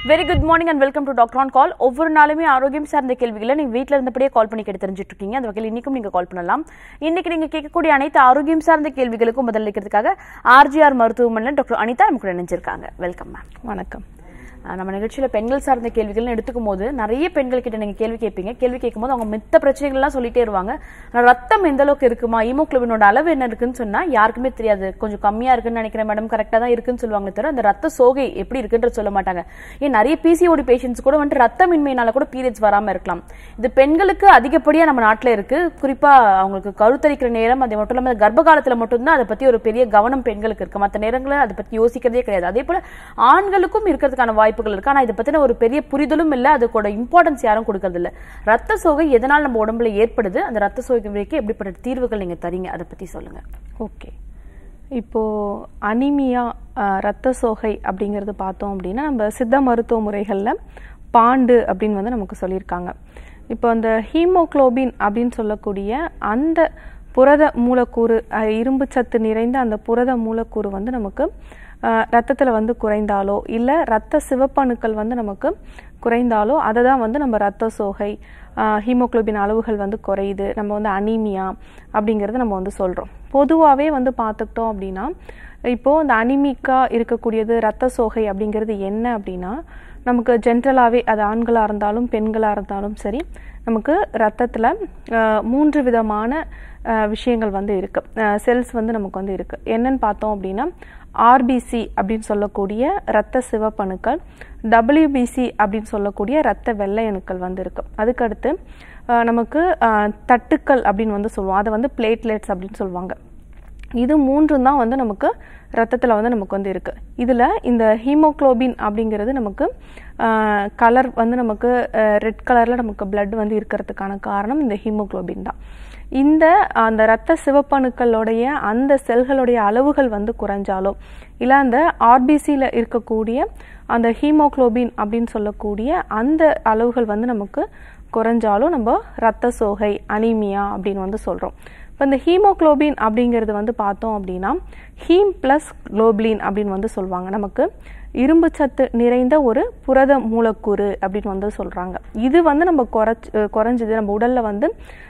Very good morning and welcome to doctor on call ஒவ்வொரு நாளுமே ஆரோக்கியம் சார்ந்த கேள்விகளை நீங்க வீட்ல இருந்தபடியே கால் பண்ணி கேட்டு தெரிஞ்சுட்டு இருக்கீங்க அந்த வகையில் இன்னைக்கும் நீங்க கால் பண்ணலாம் இன்னைக்கு நீங்க கேட்கக்கூடிய அனைத்து ஆரோக்கியம் சார்ந்த கேள்விகளுக்கும் பதிலளிக்கிறதுக்காக ஆர்ஜிஆர் மருத்துவமனையில் டாக்டர் அனிதா நமக்கு நினைச்சிருக்காங்க வெல்கம் மேம் வணக்கம் அஹ் நம்ம நிகழ்ச்சியில பெண்கள் சார்ந்த கேள்விகள்னு எடுத்துக்கும் போது நிறைய பெண்கள் கிட்ட நீங்க கேள்வி கேட்பீங்க கேள்வி கேட்கும்போது அவங்க மித்த பிரச்சனைகள்லாம் சொல்லிட்டே இருவாங்க ஆனா ரத்தம் எந்த அளவுக்கு இருக்குமா ஹீமோகுளோபினோட அளவு என்ன இருக்குன்னு சொன்னா யாருக்குமே தெரியாது கொஞ்சம் கம்மியா இருக்குன்னு நினைக்கிறேன் மேடம் கரெக்டா தான் இருக்குன்னு சொல்லுவாங்க தவிர அந்த ரத்த சோகை எப்படி இருக்குன்றது சொல்ல மாட்டாங்க ஏன் நிறைய பிசிஓடி பேஷண்ட்ஸ் கூட வந்துட்டு ரத்தமின்மையினால கூட பீரியட்ஸ் வராம இருக்கலாம் இது பெண்களுக்கு அதிகப்படியா நம்ம நாட்டுல இருக்கு குறிப்பா அவங்களுக்கு கருத்தரிக்கிற நேரம் அது மட்டும் இல்லாம கர்ப்ப காலத்துல மட்டும்தான் அதை பத்தி ஒரு பெரிய கவனம் பெண்களுக்கு இருக்கு மற்ற நேரங்களில் அதை பத்தி யோசிக்கிறதே கிடையாது அதே போல ஆண்களுக்கும் இருக்கிறதுக்கான வாய்ப்புகள் இருக்கு ஆனா இதை பத்தின ஒரு பெரிய புரிதலும் இல்ல அதுக்கோட இம்பார்ட்டன்ஸ் யாரும் கொடுக்கறது இல்ல ரத்த சோகை எதனால் நம்ம உடம்புல ஏற்படுது அந்த ரத்த சோகைக்கு எப்படிப்பட்ட தீர்வுகள் நீங்க தரீங்க அதை பத்தி சொல்லுங்க ஓகே இப்போ அனிமியா அஹ், ரத்த சோகை அப்படிங்கிறது பார்த்தோம் அப்படின்னா நம்ம சித்த மருத்துவ முறைகளில் பாண்டு அப்படின்னு வந்து நமக்கு சொல்லியிருக்காங்க இப்போ அந்த ஹீமோகுளோபின் அப்படின்னு சொல்லக்கூடிய அந்த புரத மூலக்கூறு அஹ், இரும்பு சத்து நிறைந்த அந்த புரத மூலக்கூறு வந்து நமக்கு ரத்தத்தில் வந்து குறைந்தாலோ இல்லை ரத்த சிவப்பணுக்கள் வந்து நமக்கு குறைந்தாலோ அதை தான் வந்து நம்ம ரத்த சோகை ஹீமோகுளோபின் அளவுகள் வந்து குறையுது நம்ம வந்து அனீமியா அப்படிங்கிறத நம்ம வந்து சொல்கிறோம் பொதுவாகவே வந்து பார்த்துக்கிட்டோம் அப்படின்னா இப்போது இந்த அனிமிக்கா இருக்கக்கூடியது ரத்த சோகை அப்படிங்கிறது என்ன அப்படின்னா நமக்கு ஜென்ரலாகவே அது ஆண்களாக இருந்தாலும் பெண்களாக இருந்தாலும் சரி நமக்கு ரத்தத்தில் மூன்று விதமான அஹ், விஷயங்கள் வந்து இருக்குது செல்ஸ் வந்து நமக்கு வந்து இருக்குது என்னன்னு பார்த்தோம் அப்படின்னா ஆர்பிசி அப்படின்னு சொல்லக்கூடிய இரத்த சிவப்பணுக்கள் டபிள்யூபிசி அப்படின்னு சொல்லக்கூடிய இரத்த வெள்ளை அணுக்கள் வந்து இருக்கு அதுக்கடுத்து அஹ், நமக்கு அஹ், தட்டுக்கள் அப்படின்னு வந்து சொல்லுவோம் அதை வந்து பிளேட்லெட்ஸ் அப்படின்னு சொல்லுவாங்க இது மூன்றும் தான் வந்து நமக்கு ரத்தத்தில் வந்து நமக்கு வந்து இருக்குது இதில் இந்த ஹீமோகுளோபின் அப்படிங்கிறது நமக்கு கலர் வந்து நமக்கு ரெட் கலரில் நமக்கு blood வந்து இருக்கிறதுக்கான காரணம் இந்த ஹீமோகுளோபின் தான் இந்த அந்த இரத்த சிவப்பணுக்களுடைய அந்த செல்களுடைய அளவுகள் வந்து குறைஞ்சாலோ இல்லை அந்த ஆர்பிசியில் இருக்கக்கூடிய அந்த ஹீமோகுளோபின் அப்படின்னு சொல்லக்கூடிய அந்த அளவுகள் வந்து நமக்கு குறைஞ்சாலும் நம்ம ரத்த சோகை அனீமியா அப்படின்னு வந்து சொல்கிறோம் இப்போ இந்த ஹீமோகுளோபின் அப்படிங்கிறது வந்து பார்த்தோம் அப்படின்னா ஹீம் ப்ளஸ் குளோபின் அப்படின்னு வந்து சொல்லுவாங்க நமக்கு இரும்பு சத்து நிறைந்த ஒரு புரத மூலக்கூறு அப்படின்னு வந்து சொல்கிறாங்க இது வந்து நம்ம குறைச் குறைஞ்சது நம்ம உடலில் வந்து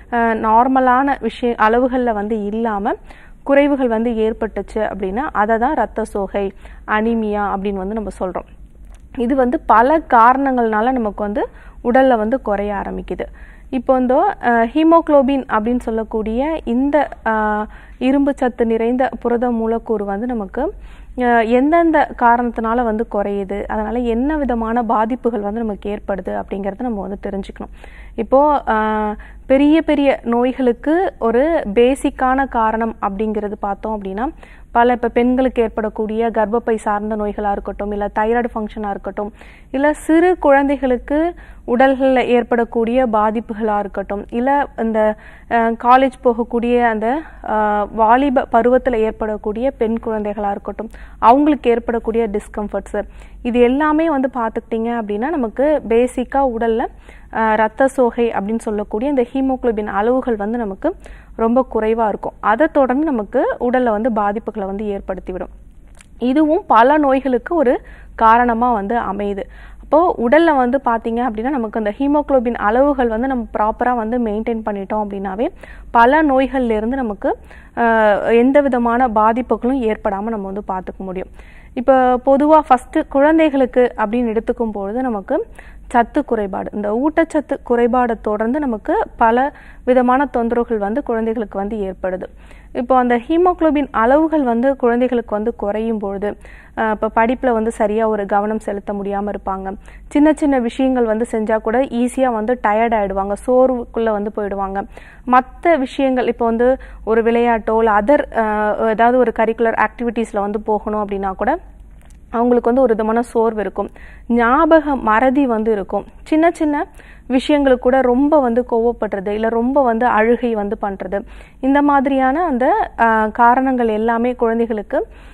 நார்மலான விஷய அளவுகளில் வந்து இல்லாமல் குறைவுகள் வந்து ஏற்பட்டுச்சு அப்படின்னா அதை தான் ரத்த சோகை அனிமியா அப்படின்னு வந்து நம்ம சொல்கிறோம் இது வந்து பல காரணங்கள்னால நமக்கு வந்து உடல்ல வந்து குறைய ஆரம்பிக்குது இப்போ இந்த ஹீமோகுளோபின் அப்படின்னு சொல்லக்கூடிய இந்த அஹ், இரும்பு சத்து நிறைந்த புரத மூலக்கூறு வந்து நமக்கு அஹ், எந்தெந்த காரணத்தினால வந்து குறையுது அதனால என்ன விதமான பாதிப்புகள் வந்து நமக்கு ஏற்படுது அப்படிங்கிறத நம்ம வந்து தெரிஞ்சுக்கணும் இப்போ அஹ், பெரிய பெரிய நோய்களுக்கு ஒரு பேசிக்கான காரணம் அப்படிங்கிறது பார்த்தோம் அப்படின்னா பல இப்போ பெண்களுக்கு ஏற்படக்கூடிய கர்ப்பப்பை சார்ந்த நோய்களாக இருக்கட்டும் இல்லை தைராய்டு ஃபங்க்ஷனாக இருக்கட்டும் இல்லை சிறு குழந்தைகளுக்கு உடல்களில் ஏற்படக்கூடிய பாதிப்புகளாக இருக்கட்டும் இல்லை இந்த காலேஜ் போகக்கூடிய அந்த அஹ், வாலிப பருவத்தில் ஏற்படக்கூடிய பெண் குழந்தைகளாக இருக்கட்டும் அவங்களுக்கு ஏற்படக்கூடிய டிஸ்கம்ஃபர்ட்ஸு இது எல்லாமே வந்து பார்த்துக்கிட்டிங்க அப்படின்னா நமக்கு பேசிக்காக உடலில் ரத்த சோகை அப்படின்னு சொல்லக்கூடிய இந்த ஹீமோகுளோபின் அளவுகள் வந்து நமக்கு ரொம்ப குறைவாக இருக்கும் அதை தொடர்ந்து நமக்கு உடலில் வந்து பாதிப்புகளை வந்து ஏற்படுத்திவிடும் இதுவும் பல நோய்களுக்கு ஒரு காரணமாக வந்து அமையுது அப்போது உடலில் வந்து பார்த்தீங்க அப்படின்னா நமக்கு அந்த ஹீமோகுளோபின் அளவுகள் வந்து நம்ம ப்ராப்பராக வந்து மெயின்டைன் பண்ணிட்டோம் அப்படின்னாவே பல நோய்கள்ல இருந்து நமக்கு ஆஹ், எந்த விதமான பாதிப்புகளும் ஏற்படாமல் நம்ம வந்து பார்த்துக்க முடியும் இப்போ பொதுவாக ஃபஸ்ட்டு குழந்தைகளுக்கு அப்படின்னு எடுத்துக்கும் பொழுது நமக்கு சத்து குறைபாடு இந்த ஊட்டச்சத்து குறைபாடை தொடர்ந்து நமக்கு பல விதமான தொந்தரவுகள் வந்து குழந்தைகளுக்கு வந்து ஏற்படுது இப்போ அந்த ஹீமோகுளோபின் அளவுகள் வந்து குழந்தைகளுக்கு வந்து குறையும் பொழுது அஹ், இப்போ படிப்பில் வந்து சரியாக ஒரு கவனம் செலுத்த முடியாமல் இருப்பாங்க சின்ன சின்ன விஷயங்கள் வந்து செஞ்சால் கூட ஈஸியாக வந்து டயர்ட் ஆகிடுவாங்க சோர்வுக்குள்ளே வந்து போயிடுவாங்க மற்ற விஷயங்கள் இப்போ வந்து ஒரு விளையாட்டோ இல்லை அதர் ஏதாவது ஒரு கரிக்குலர் ஆக்டிவிட்டீஸில் வந்து போகணும் அப்படின்னா கூட அவங்களுக்கு வந்து ஒரு விதமான சோர்வு இருக்கும் ஞாபக மறதி வந்து இருக்கும் சின்ன சின்ன விஷயங்களுக்கு கூட ரொம்ப வந்து கோவப்படுறது இல்லை ரொம்ப வந்து அழுகை வந்து பண்ணுறது இந்த மாதிரியான அந்த ஆஹ், காரணங்கள் எல்லாமே குழந்தைகளுக்கு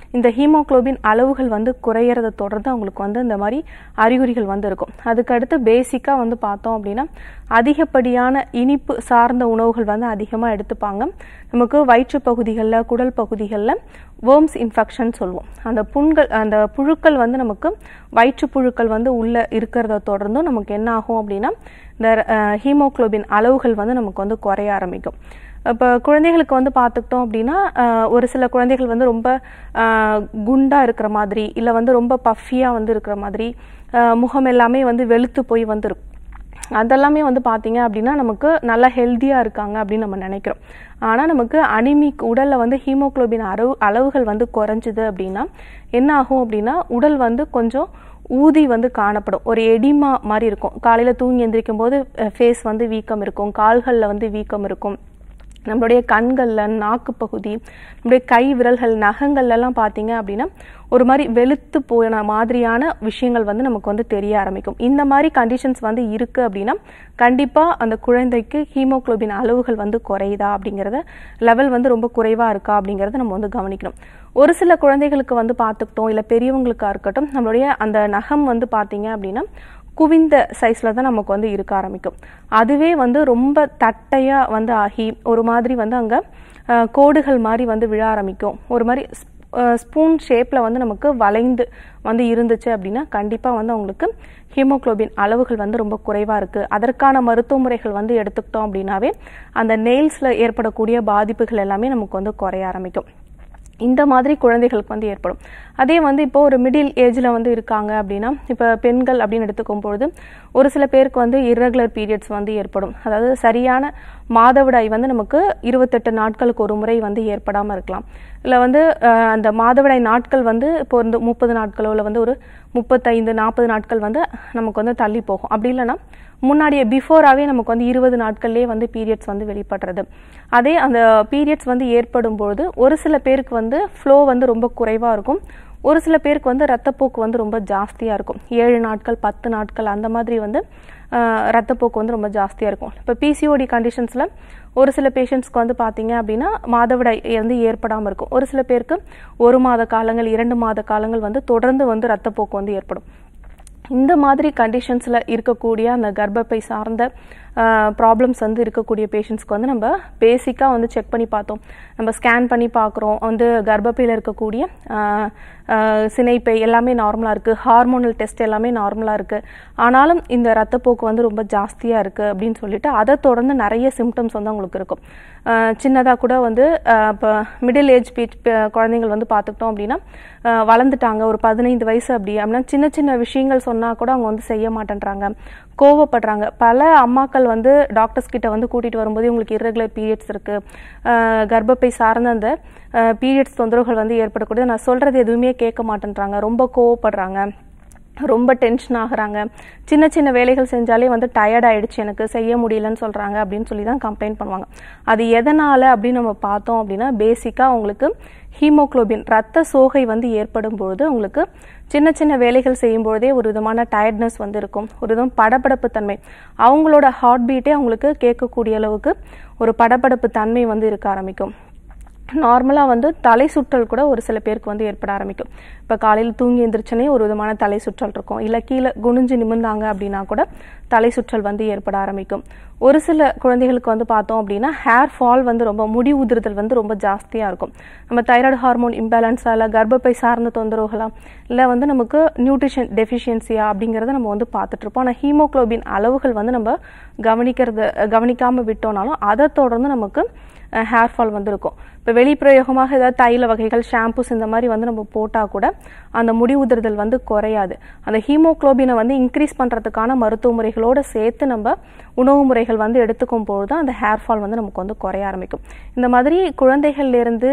இந்த ஹீமோகுளோபின் அளவுகள் வந்து குறையறத தொடர்ந்து அவங்களுக்கு வந்து இந்த மாதிரி அறிகுறிகள் வந்து இருக்கும் அதுக்கடுத்து பேசிக்காக வந்து பார்த்தோம் அப்படின்னா அதிகப்படியான இனிப்பு சார்ந்த உணவுகள் வந்து அதிகமாக எடுத்துப்பாங்க நமக்கு வயிற்று பகுதிகளில் குடல் பகுதிகளில் வேர்ம்ஸ் இன்ஃபெக்ஷன் சொல்லுவோம் அந்த புண்கள் அந்த புழுக்கள் வந்து நமக்கு வயிற்று புழுக்கள் வந்து உள்ளே இருக்கிறத தொடர்ந்தும் நமக்கு என்ன ஆகும் அப்படின்னா இந்த ஹீமோகுளோபின் அளவுகள் வந்து நமக்கு வந்து குறைய ஆரம்பிக்கும் இப்போ குழந்தைகளுக்கு வந்து பார்த்துக்கிட்டோம் அப்படின்னா அஹ், ஒரு சில குழந்தைகள் வந்து ரொம்ப அஹ், குண்டா இருக்கிற மாதிரி இல்லை வந்து ரொம்ப பஃபியாக வந்து இருக்கிற மாதிரி அஹ், முகம் எல்லாமே வந்து வெளுத்து போய் வந்துருக்கும் அதெல்லாமே வந்து பார்த்தீங்க அப்படின்னா நமக்கு நல்லா ஹெல்த்தியாக இருக்காங்க அப்படின்னு நம்ம நினைக்கிறோம் ஆனால் நமக்கு அனிமிக் உடலில் வந்து ஹீமோகுளோபின் அளவு அளவுகள் வந்து குறைஞ்சுது அப்படின்னா என்ன ஆகும் அப்படின்னா உடல் வந்து கொஞ்சம் ஊதி வந்து காணப்படும் ஒரு எடிமா மாதிரி இருக்கும் காலையில் தூங்கி எந்திரிக்கும் போது ஃபேஸ் வந்து வீக்கம் இருக்கும் கால்களில் வந்து வீக்கம் இருக்கும் நம்மளுடைய கண்களில் நாக்கு பகுதி நம்மளுடைய கை விரல்கள் நகங்கள்ல எல்லாம் பார்த்தீங்க அப்படின்னா ஒரு மாதிரி வெளுத்து போன மாதிரியான விஷயங்கள் வந்து நமக்கு வந்து தெரிய ஆரம்பிக்கும் இந்த மாதிரி கண்டிஷன்ஸ் வந்து இருக்கு அப்படின்னா கண்டிப்பாக அந்த குழந்தைக்கு ஹீமோகுளோபின் அளவுகள் வந்து குறையுதா அப்படிங்கிறத லெவல் வந்து ரொம்ப குறைவாக இருக்கா அப்படிங்கிறத நம்ம வந்து கவனிக்கணும் ஒரு சில குழந்தைகளுக்கு வந்து பார்த்துக்கிட்டோம் இல்லை பெரியவங்களுக்கா இருக்கட்டும் நம்மளுடைய அந்த நகம் வந்து பார்த்தீங்க அப்படின்னா குவிந்த சைஸில் தான் நமக்கு வந்து இருக்க ஆரம்பிக்கும் அதுவே வந்து ரொம்ப தட்டையாக வந்து ஆகி ஒரு மாதிரி வந்து அங்கே கோடுகள் மாதிரி வந்து விழ ஆரம்பிக்கும் ஒரு மாதிரி ஸ்பூன் ஷேப்பில் வந்து நமக்கு வளைந்து வந்து இருந்துச்சு அப்படின்னா கண்டிப்பாக வந்து அவங்களுக்கு ஹீமோகுளோபின் அளவுகள் வந்து ரொம்ப குறைவாக இருக்குது அதற்கான மருத்துவ முறைகள் வந்து எடுத்துக்கிட்டோம் அப்படின்னாவே அந்த நெயில்ஸில் ஏற்படக்கூடிய பாதிப்புகள் எல்லாமே நமக்கு வந்து குறைய ஆரம்பிக்கும் இந்த மாதிரி குழந்தைகளுக்கு வந்து ஏற்படும் அதே வந்து இப்போ ஒரு மிடில் ஏஜில் வந்து இருக்காங்க அப்படின்னா இப்போ பெண்கள் அப்படின்னு எடுத்துக்கும் பொழுது ஒரு சில பேருக்கு வந்து irregular பீரியட்ஸ் வந்து ஏற்படும் அதாவது சரியான மாதவிடாய் வந்து நமக்கு இருபத்தெட்டு நாட்களுக்கு ஒரு முறை வந்து ஏற்படாமல் இருக்கலாம் இல்லை வந்து அஹ், அந்த மாதவிடாய் நாட்கள் வந்து இப்போ இந்த முப்பது நாட்களோ இல்லை வந்து ஒரு முப்பத்தைந்து நாற்பது நாட்கள் வந்து நமக்கு வந்து தள்ளி போகும் அப்படி இல்லைன்னா முன்னாடியே பிஃபோராகவே நமக்கு வந்து இருபது நாட்கள்லேயே வந்து பீரியட்ஸ் வந்து வெளிப்படுறது அதே அந்த பீரியட்ஸ் வந்து ஏற்படும் பொழுது ஒரு சில பேருக்கு வந்து ஃப்ளோ வந்து ரொம்ப குறைவாக இருக்கும் ஒரு சில பேருக்கு வந்து ரத்தப்போக்கு வந்து ரொம்ப ஜாஸ்தியாக இருக்கும் ஏழு நாட்கள் பத்து நாட்கள் அந்த மாதிரி வந்து ஆஹ், ரத்தப்போக்கு வந்து ரொம்ப ஜாஸ்தியாக இருக்கும் இப்போ பிசிஓடி கண்டிஷன்ஸில் ஒரு சில பேஷண்ட்ஸ்க்கு வந்து பார்த்தீங்க அப்படின்னா மாதவிடாய் வந்து ஏற்படாமல் இருக்கும் ஒரு சில பேருக்கு ஒரு மாத காலங்கள் இரண்டு மாத காலங்கள் வந்து தொடர்ந்து வந்து ரத்தப்போக்கு வந்து ஏற்படும் இந்த மாதிரி கண்டிஷன்ஸில் இருக்கக்கூடிய அந்த கர்ப்பப்பை சார்ந்த ப்ராப்ளம்ஸ் வந்து இருக்கக்கூடிய பேஷண்ட்ஸ்க்கு வந்து நம்ம பேசிக்காக வந்து செக் பண்ணி பார்த்தோம் நம்ம ஸ்கேன் பண்ணி பார்க்குறோம் வந்து கர்ப்பப்பையில் இருக்கக்கூடிய ஆஹ், ஆஹ், சினைப்பை எல்லாமே நார்மலாக இருக்குது ஹார்மோனல் டெஸ்ட் எல்லாமே நார்மலாக இருக்குது ஆனாலும் இந்த ரத்தப்போக்கு வந்து ரொம்ப ஜாஸ்தியாக இருக்குது அப்படின்னு சொல்லிட்டு அதை தொடர்ந்து நிறைய சிம்டம்ஸ் வந்து அவங்களுக்கு இருக்கும் சின்னதாக கூட வந்து இப்போ மிடில் ஏஜ் பீச் குழந்தைங்கள் வந்து பார்த்துக்கிட்டோம் அப்படின்னா ஆஹ், வளர்ந்துட்டாங்க ஒரு பதினைந்து வயசு அப்படி அப்படின்னா சின்ன சின்ன விஷயங்கள் சொன்னால் கூட அவங்க வந்து செய்ய மாட்டேன்றாங்க கோவப்படுறாங்க பல அம்மாக்கள் வந்து டாக்டர்ஸ் கிட்ட வந்து கூட்டிட்டு வரும்போது உங்களுக்கு irregular பீரியட்ஸ் இருக்கு ஆஹ் கர்ப்பப்பை சார்ந்த அந்த பீரியட்ஸ் தொந்தரவுகள் வந்து ஏற்படக்கூடியது நான் சொல்றது எதுவுமே கேட்க மாட்டேன்றாங்க ரொம்ப கோவப்படுறாங்க ரொம்ப டென்ஷன் ஆகுறாங்க சின்ன சின்ன வேலைகள் செஞ்சாலே வந்து டயர்ட் ஆயிடுச்சு எனக்கு செய்ய முடியலன்னு சொல்றாங்க அப்படின்னு சொல்லி தான் கம்ப்ளைண்ட் பண்ணுவாங்க அது எதனால அப்படின்னு நம்ம பார்த்தோம் அப்படின்னா பேசிக்கா அவங்களுக்கு ஹீமோகுளோபின் ரத்த சோகை வந்து ஏற்படும் பொழுது உங்களுக்கு சின்ன சின்ன வேலைகள் செய்யும் பொழுதே ஒரு விதமான டயர்ட்னஸ் வந்து இருக்கும் ஒரு விதம் படபடப்பு தன்மை அவங்களோட ஹார்ட் பீட்டே அவங்களுக்கு கேட்கக்கூடிய அளவுக்கு ஒரு படபடப்பு தன்மை வந்து இருக்க ஆரம்பிக்கும் நார்மலாக வந்து தலை சுற்றல் கூட ஒரு சில பேருக்கு வந்து ஏற்பட ஆரம்பிக்கும் இப்போ காலையில் தூங்கி எந்திரிச்சனே ஒரு விதமான தலை சுற்றல் இருக்கும் இல்லை கீழே குனிஞ்சு நிமிர்ந்தாங்க அப்படின்னா கூட தலை சுற்றல் வந்து ஏற்பட ஆரம்பிக்கும் ஒரு சில குழந்தைகளுக்கு வந்து பார்த்தோம் அப்படின்னா ஹேர் ஃபால் வந்து ரொம்ப முடி உதிர்தல் வந்து ரொம்ப ஜாஸ்தியாக இருக்கும் நம்ம தைராய்டு ஹார்மோன் இம்பேலன்ஸா இல்லை கர்ப்பப்பை சார்ந்த தொந்தரவுகளா இல்லை வந்து நமக்கு நியூட்ரிஷன் டெஃபிஷியன்சியா அப்படிங்கிறத நம்ம வந்து பார்த்துட்டு இருப்போம் ஆனால் ஹீமோகுளோபின் அளவுகள் வந்து நம்ம கவனிக்கிறது கவனிக்காமல் விட்டோம்னாலும் அதை தொடர்ந்து நமக்கு ஹேர் ஃபால் வந்து இருக்கும் இப்போ வெளிப்பிரயோகமாக ஏதாவது தைல வகைகள் ஷாம்பூஸ் இந்த மாதிரி வந்து நம்ம போட்டால் கூட அந்த முடி உதிர்தல் வந்து குறையாது அந்த ஹீமோகுளோபினை வந்து இன்க்ரீஸ் பண்ணுறதுக்கான மருத்துவ முறைகளோடு சேர்த்து நம்ம உணவு முறைகள் வந்து எடுத்துக்கும் பொழுது அந்த ஹேர் ஃபால் வந்து நமக்கு வந்து குறைய ஆரம்பிக்கும் இந்த மாதிரி குழந்தைகள்லேருந்து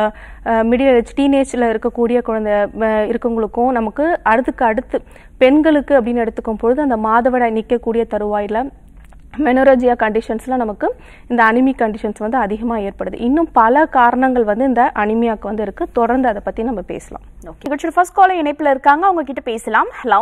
மிடில் ஏஜ் டீனேஜில் இருக்கக்கூடிய குழந்தை அஹ், இருக்கவங்களுக்கும் நமக்கு அடுத்துக்கு அடுத்து பெண்களுக்கு அப்படின்னு எடுத்துக்கும் பொழுது அந்த மாதவிடாய் நிற்கக்கூடிய தருவாயில் மெனோரஜியா கண்டிஷன்ஸில் நமக்கு இந்த அனிமி கண்டிஷன்ஸ் வந்து அதிகமாக ஏற்படுது இன்னும் பல காரணங்கள் வந்து இந்த அனிமியாக்கு வந்து இருக்கு தொடர்ந்து அதை பற்றி நம்ம பேசலாம் ஓகே நிகழ்ச்சியோட ஃபர்ஸ்ட் காலர் இணைப்புல இருக்காங்க அவங்க கிட்ட பேசலாம் ஹலோ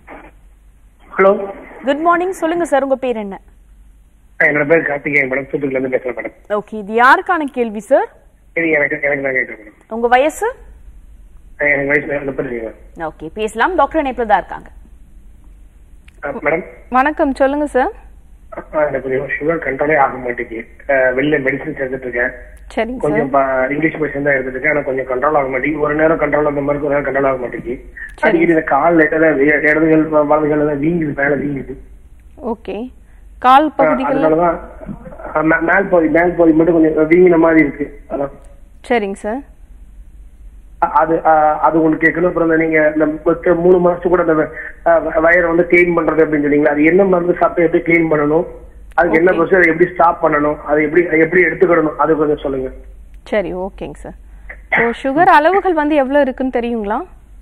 ஹலோ குட் மார்னிங் சொல்லுங்க சார் உங்க பேர் என்ன என்னோட பேர் கார்த்திகேயன் மேடம் தூத்துக்குடில இருந்து பேசுறேன் மேடம் ஓகே இது யாருக்கான கேள்வி சார் இது எனக்கு எனக்கு தான் கேட்குறேன் மேடம் உங்க வயசு எனக்கு வயசு முப்பத்தி மேடம் ஓகே பேசலாம் டாக்டர் இணைப்புல தான் இருக்காங்க மேடம் வணக்கம் சொல்லுங்க சார் எனக்கு கொஞ்சம் சுகர் கண்ட்ரோலே ஆக மாட்டேங்குது அஹ் வெளில மெடிசன்ஸ் எடுத்துட்டு இருக்கேன் சரிங்க சார் கொஞ்சம் ப- இங்கிலீஷ் மெடிசன் தான் எடுத்துட்டு இருக்கேன் ஆனா கொஞ்சம் கண்ட்ரோல் ஆக மாட்டேங்குது ஒரு நேரம் கண்ட்ரோல் அந்த மாதிரி ஒரு நேரம் கண்ட்ரோல் ஆக மாட்டேங்குது அடிக்கடி இந்த கால் இடதுகள் வலதுகள் எல்லாம் வீங்குது மேல வீங்குது ஓகே கால் பகுதிகள் அதனாலதான் அஹ் மே- மேல் பகுதி மேல் பகுதி மட்டும் கொஞ்சம் வீங்கின மாதிரி இருக்கு அதான் சரிங்க சார் அ- அது அஹ், அது உங்களுக்கு கேட்கணும் அப்புறம் இந்த நீங்க இந்த மொத்த மூணு மாசத்துக்கு கூட அந்த அஹ், வயரை வந்து கிளீன் பண்றது அப்படின்னு சொன்னீங்களா அது என்ன மருந்து சாப்பிட்டு எப்படி கிளீன் பண்ணணும் அதுக்கு என்ன ப்ரொசீஜர் எப்படி ஸ்டாப் பண்ணணும் அது எப்படி எப்படி எடுத்துக்கிடணும் அது கொஞ்சம் சொல்லுங்க சரி ஓகேங்க சார் ஸோ சுகர் அளவுகள் வந்து எவ்வளோ இருக்குன்னு தெரியுங்களா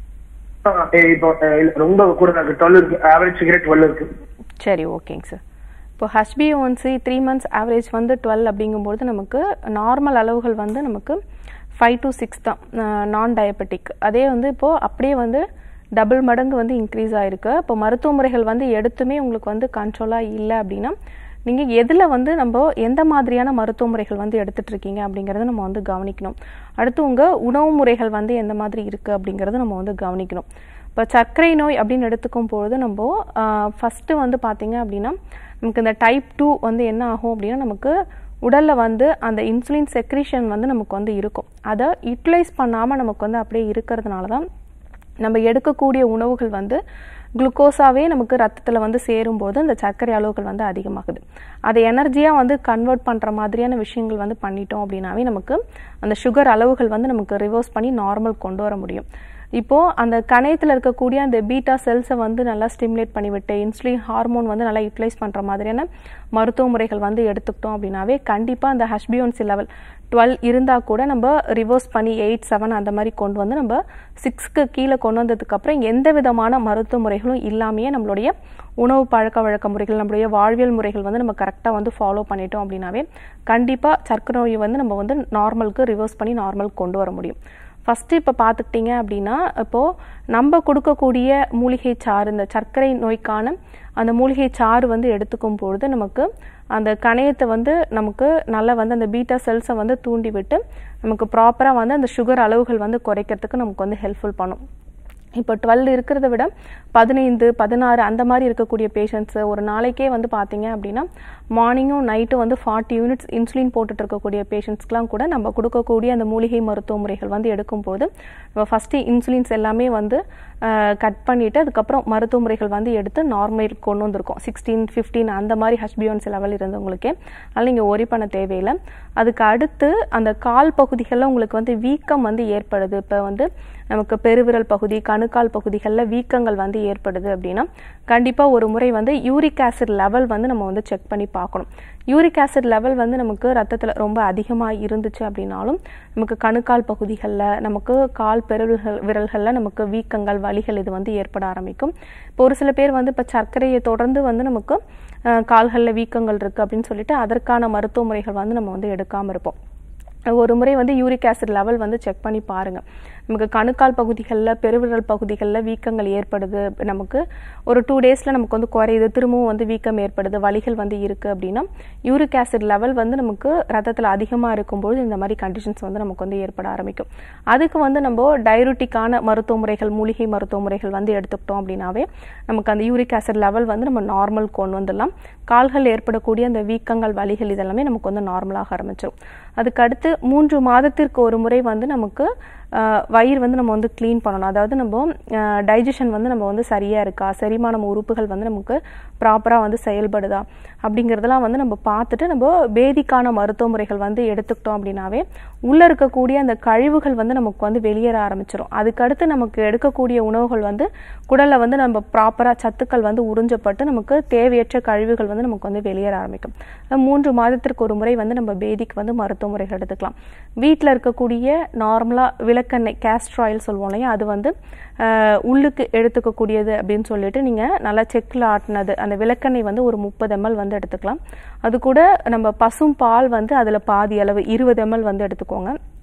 அஹ், இப்போ அஹ், இல்ல, ரொம்ப கூட டுவெல் இருக்கு ஆவரேஜ் சிகரெட் டுவெல் இருக்கு சரி ஓகேங்க சார் இப்போ ஹச்பிஓன்சி த்ரீ மந்த்ஸ் ஆவரேஜ் வந்து டுவெல் அப்படிங்கும்போது நமக்கு நார்மல் அளவுகள் வந்து நமக்கு ஃபைவ் டு சிக்ஸ் தான் நான் டயபெட்டிக் அதே வந்து இப்போது அப்படியே வந்து டபுள் மடங்கு வந்து இன்க்ரீஸ் ஆயிருக்கு இப்போ மருத்துவ முறைகள் வந்து எடுத்துமே உங்களுக்கு வந்து கண்ட்ரோலாக இல்லை அப்படின்னா நீங்கள் எதில் வந்து நம்ம எந்த மாதிரியான மருத்துவ முறைகள் வந்து எடுத்துட்டு இருக்கீங்க அப்படிங்கிறத நம்ம வந்து கவனிக்கணும் அடுத்து உங்கள் உணவு முறைகள் வந்து எந்த மாதிரி இருக்குது அப்படிங்கிறத நம்ம வந்து கவனிக்கணும் இப்போ சர்க்கரை நோய் அப்படின்னு எடுத்துக்கும் பொழுது நம்ம ஃபஸ்ட்டு வந்து பார்த்தீங்க அப்படின்னா நமக்கு இந்த டைப் டூ வந்து என்ன ஆகும் அப்படின்னா நமக்கு உடலில் வந்து அந்த இன்சுலின் செக்ரிஷன் வந்து நமக்கு வந்து இருக்கும் அதை யூட்டிலைஸ் பண்ணாமல் நமக்கு வந்து அப்படியே இருக்கிறதுனால தான் நம்ம எடுக்கக்கூடிய உணவுகள் வந்து குளுக்கோஸாவே நமக்கு ரத்தத்தில் வந்து சேரும்போது அந்த சர்க்கரை அளவுகள் வந்து அதிகமாகுது அதை எனர்ஜியாக வந்து கன்வெர்ட் பண்ணுற மாதிரியான விஷயங்கள் வந்து பண்ணிட்டோம் அப்படின்னாவே நமக்கு அந்த சுகர் அளவுகள் வந்து நமக்கு ரிவர்ஸ் பண்ணி நார்மல் கொண்டு வர முடியும் இப்போ அந்த கணையத்தில் இருக்கக்கூடிய அந்த பீட்டா செல்ஸை வந்து நல்லா ஸ்டிமுலேட் பண்ணிவிட்டு இன்சுலின் ஹார்மோன் வந்து நல்லா யூட்டிலைஸ் பண்ணுற மாதிரியான மருத்துவ முறைகள் வந்து எடுத்துக்கிட்டோம் அப்படின்னாவே கண்டிப்பாக அந்த ஹஷ்பியோன்சி லெவல் டுவெல் இருந்தால் கூட நம்ம ரிவர்ஸ் பண்ணி எயிட் செவன் அந்த மாதிரி கொண்டு வந்து நம்ம சிக்ஸ்க்கு கீழே கொண்டு வந்ததுக்கப்புறம் எந்த விதமான மருத்துவ முறைகளும் இல்லாமையே நம்மளுடைய உணவு பழக்க வழக்க முறைகள் நம்மளுடைய வாழ்வியல் முறைகள் வந்து நம்ம கரெக்டாக வந்து ஃபாலோ பண்ணிட்டோம் அப்படின்னாவே கண்டிப்பாக சர்க்கரை நோயை வந்து நம்ம வந்து நார்மலுக்கு ரிவர்ஸ் பண்ணி நார்மல் கொண்டு வர முடியும் ஃபஸ்ட்டு இப்போ பார்த்துக்கிட்டிங்க அப்படின்னா இப்போது நம்ம கொடுக்கக்கூடிய மூலிகை சாறு இந்த சர்க்கரை நோய்க்கான அந்த மூலிகை சாறு வந்து எடுத்துக்கும் பொழுது நமக்கு அந்த கணையத்தை வந்து நமக்கு நல்லா வந்து அந்த பீட்டா செல்ஸை வந்து தூண்டி விட்டு நமக்கு ப்ராப்பராக வந்து அந்த சுகர் அளவுகள் வந்து குறைக்கிறதுக்கு நமக்கு வந்து ஹெல்ப்ஃபுல் பண்ணும் இப்போ டுவெல் இருக்கிறத விட பதினைந்து பதினாறு அந்த மாதிரி இருக்கக்கூடிய பேஷண்ட்ஸு ஒரு நாளைக்கே வந்து பார்த்தீங்க அப்படின்னா மார்னிங்கும் நைட்டும் வந்து ஃபார்ட்டி யூனிட்ஸ் இன்சுலின் போட்டுட்டு இருக்கக்கூடிய பேஷண்ட்ஸ்க்குலாம் கூட நம்ம கொடுக்கக்கூடிய அந்த மூலிகை மருத்துவ முறைகள் வந்து எடுக்கும்போது நம்ம ஃபஸ்ட்டு இன்சுலின்ஸ் எல்லாமே வந்து கட் பண்ணிவிட்டு அதுக்கப்புறம் மருத்துவ முறைகள் வந்து எடுத்து நார்மல் கொண்டு வந்திருக்கோம் சிக்ஸ்டீன் ஃபிஃப்டீன் அந்த மாதிரி ஹஷ்பியோன்ஸ் லெவல் இருந்தவங்களுக்கே அதனால் நீங்கள் ஒரி பண்ண தேவையில்லை அதுக்கு அடுத்து அந்த கால் பகுதிகளில் உங்களுக்கு வந்து வீக்கம் வந்து ஏற்படுது இப்போ வந்து நமக்கு பெருவிரல் பகுதி கணுக்கால் பகுதிகளில் வீக்கங்கள் வந்து ஏற்படுது அப்படின்னா கண்டிப்பாக ஒரு முறை வந்து யூரிக் ஆசிட் லெவல் வந்து நம்ம வந்து செக் பண்ணி பார்க்கணும் யூரிக் ஆசிட் லெவல் வந்து நமக்கு ரத்தத்தில் ரொம்ப அதிகமாக இருந்துச்சு அப்படின்னாலும் நமக்கு கணுக்கால் பகுதிகளில் நமக்கு கால் பெருவிரல்கள் விரல்களில் நமக்கு வீக்கங்கள் வலிகள் இது வந்து ஏற்பட ஆரம்பிக்கும் இப்போ ஒரு சில பேர் வந்து இப்போ சர்க்கரையை தொடர்ந்து வந்து நமக்கு கால்களில் வீக்கங்கள் இருக்குது அப்படின்னு சொல்லிட்டு அதற்கான மருத்துவ முறைகள் வந்து நம்ம வந்து எடுக்காமல் இருப்போம் ஒரு முறை வந்து யூரிக் ஆசிட் லெவல் வந்து செக் பண்ணி பாருங்கள் நமக்கு கணுக்கால் பகுதிகளில் பெருவிரல் பகுதிகளில் வீக்கங்கள் ஏற்படுது நமக்கு ஒரு டூ டேஸில் நமக்கு வந்து குறையுது திரும்பவும் வந்து வீக்கம் ஏற்படுது வலிகள் வந்து இருக்குது அப்படின்னா யூரிக் ஆசிட் லெவல் வந்து நமக்கு ரத்தத்தில் அதிகமாக இருக்கும்போது இந்த மாதிரி கண்டிஷன்ஸ் வந்து நமக்கு வந்து ஏற்பட ஆரம்பிக்கும் அதுக்கு வந்து நம்ம டைரூட்டிக்கான மருத்துவ முறைகள் மூலிகை மருத்துவ முறைகள் வந்து எடுத்துக்கிட்டோம் அப்படின்னாவே நமக்கு அந்த யூரிக் ஆசிட் லெவல் வந்து நம்ம நார்மல் கொண்டு வந்துடலாம் கால்கள் ஏற்படக்கூடிய அந்த வீக்கங்கள் வலிகள் இதெல்லாமே நமக்கு வந்து நார்மலாக ஆரம்பிச்சிடும் அதுக்கு அடுத்து மூன்று மாதத்திற்கு ஒரு முறை வந்து நமக்கு வயிறு வந்து நம்ம வந்து க்ளீன் பண்ணணும் அதாவது நம்ம டைஜஷன் வந்து நம்ம வந்து சரியாக இருக்கா செரிமானம் உறுப்புகள் வந்து நமக்கு ப்ராப்பராக வந்து செயல்படுதா அப்படிங்கிறதெல்லாம் வந்து நம்ம பார்த்துட்டு நம்ம பேதிக்கான மருத்துவ முறைகள் வந்து எடுத்துக்கிட்டோம் அப்படின்னாவே உள்ளே இருக்கக்கூடிய அந்த கழிவுகள் வந்து நமக்கு வந்து வெளியேற ஆரம்பிச்சிடும் அதுக்கடுத்து நமக்கு எடுக்கக்கூடிய உணவுகள் வந்து குடலில் வந்து நம்ம ப்ராப்பராக சத்துக்கள் வந்து உறிஞ்சப்பட்டு நமக்கு தேவையற்ற கழிவுகள் வந்து நமக்கு வந்து வெளியேற ஆரம்பிக்கும் மூன்று மாதத்திற்கு ஒரு முறை வந்து நம்ம பேதிக்கு வந்து மருத்துவ முறைகள் எடுத்துக்கலாம் வீட்டில் இருக்கக்கூடிய நார்மலாக விளக்கெண்ணெய் கேஸ்ட்ர் ஆயில் சொல்லுவோம் இல்லையா அது வந்து உள்ளுக்கு எடுத்துக்கக்கூடியது அப்படின்னு சொல்லிட்டு நீங்கள் நல்லா செக்கில் ஆட்டினது அந்த விளக்கெண்ணெய் வந்து ஒரு முப்பது எம்எல் வந்து எடுத்துக்கலாம் அது கூட நம்ம பசும் பால் வந்து அதில் பாதி அளவு இருபது எம்எல் வந்து எடுத்துக்கோங்க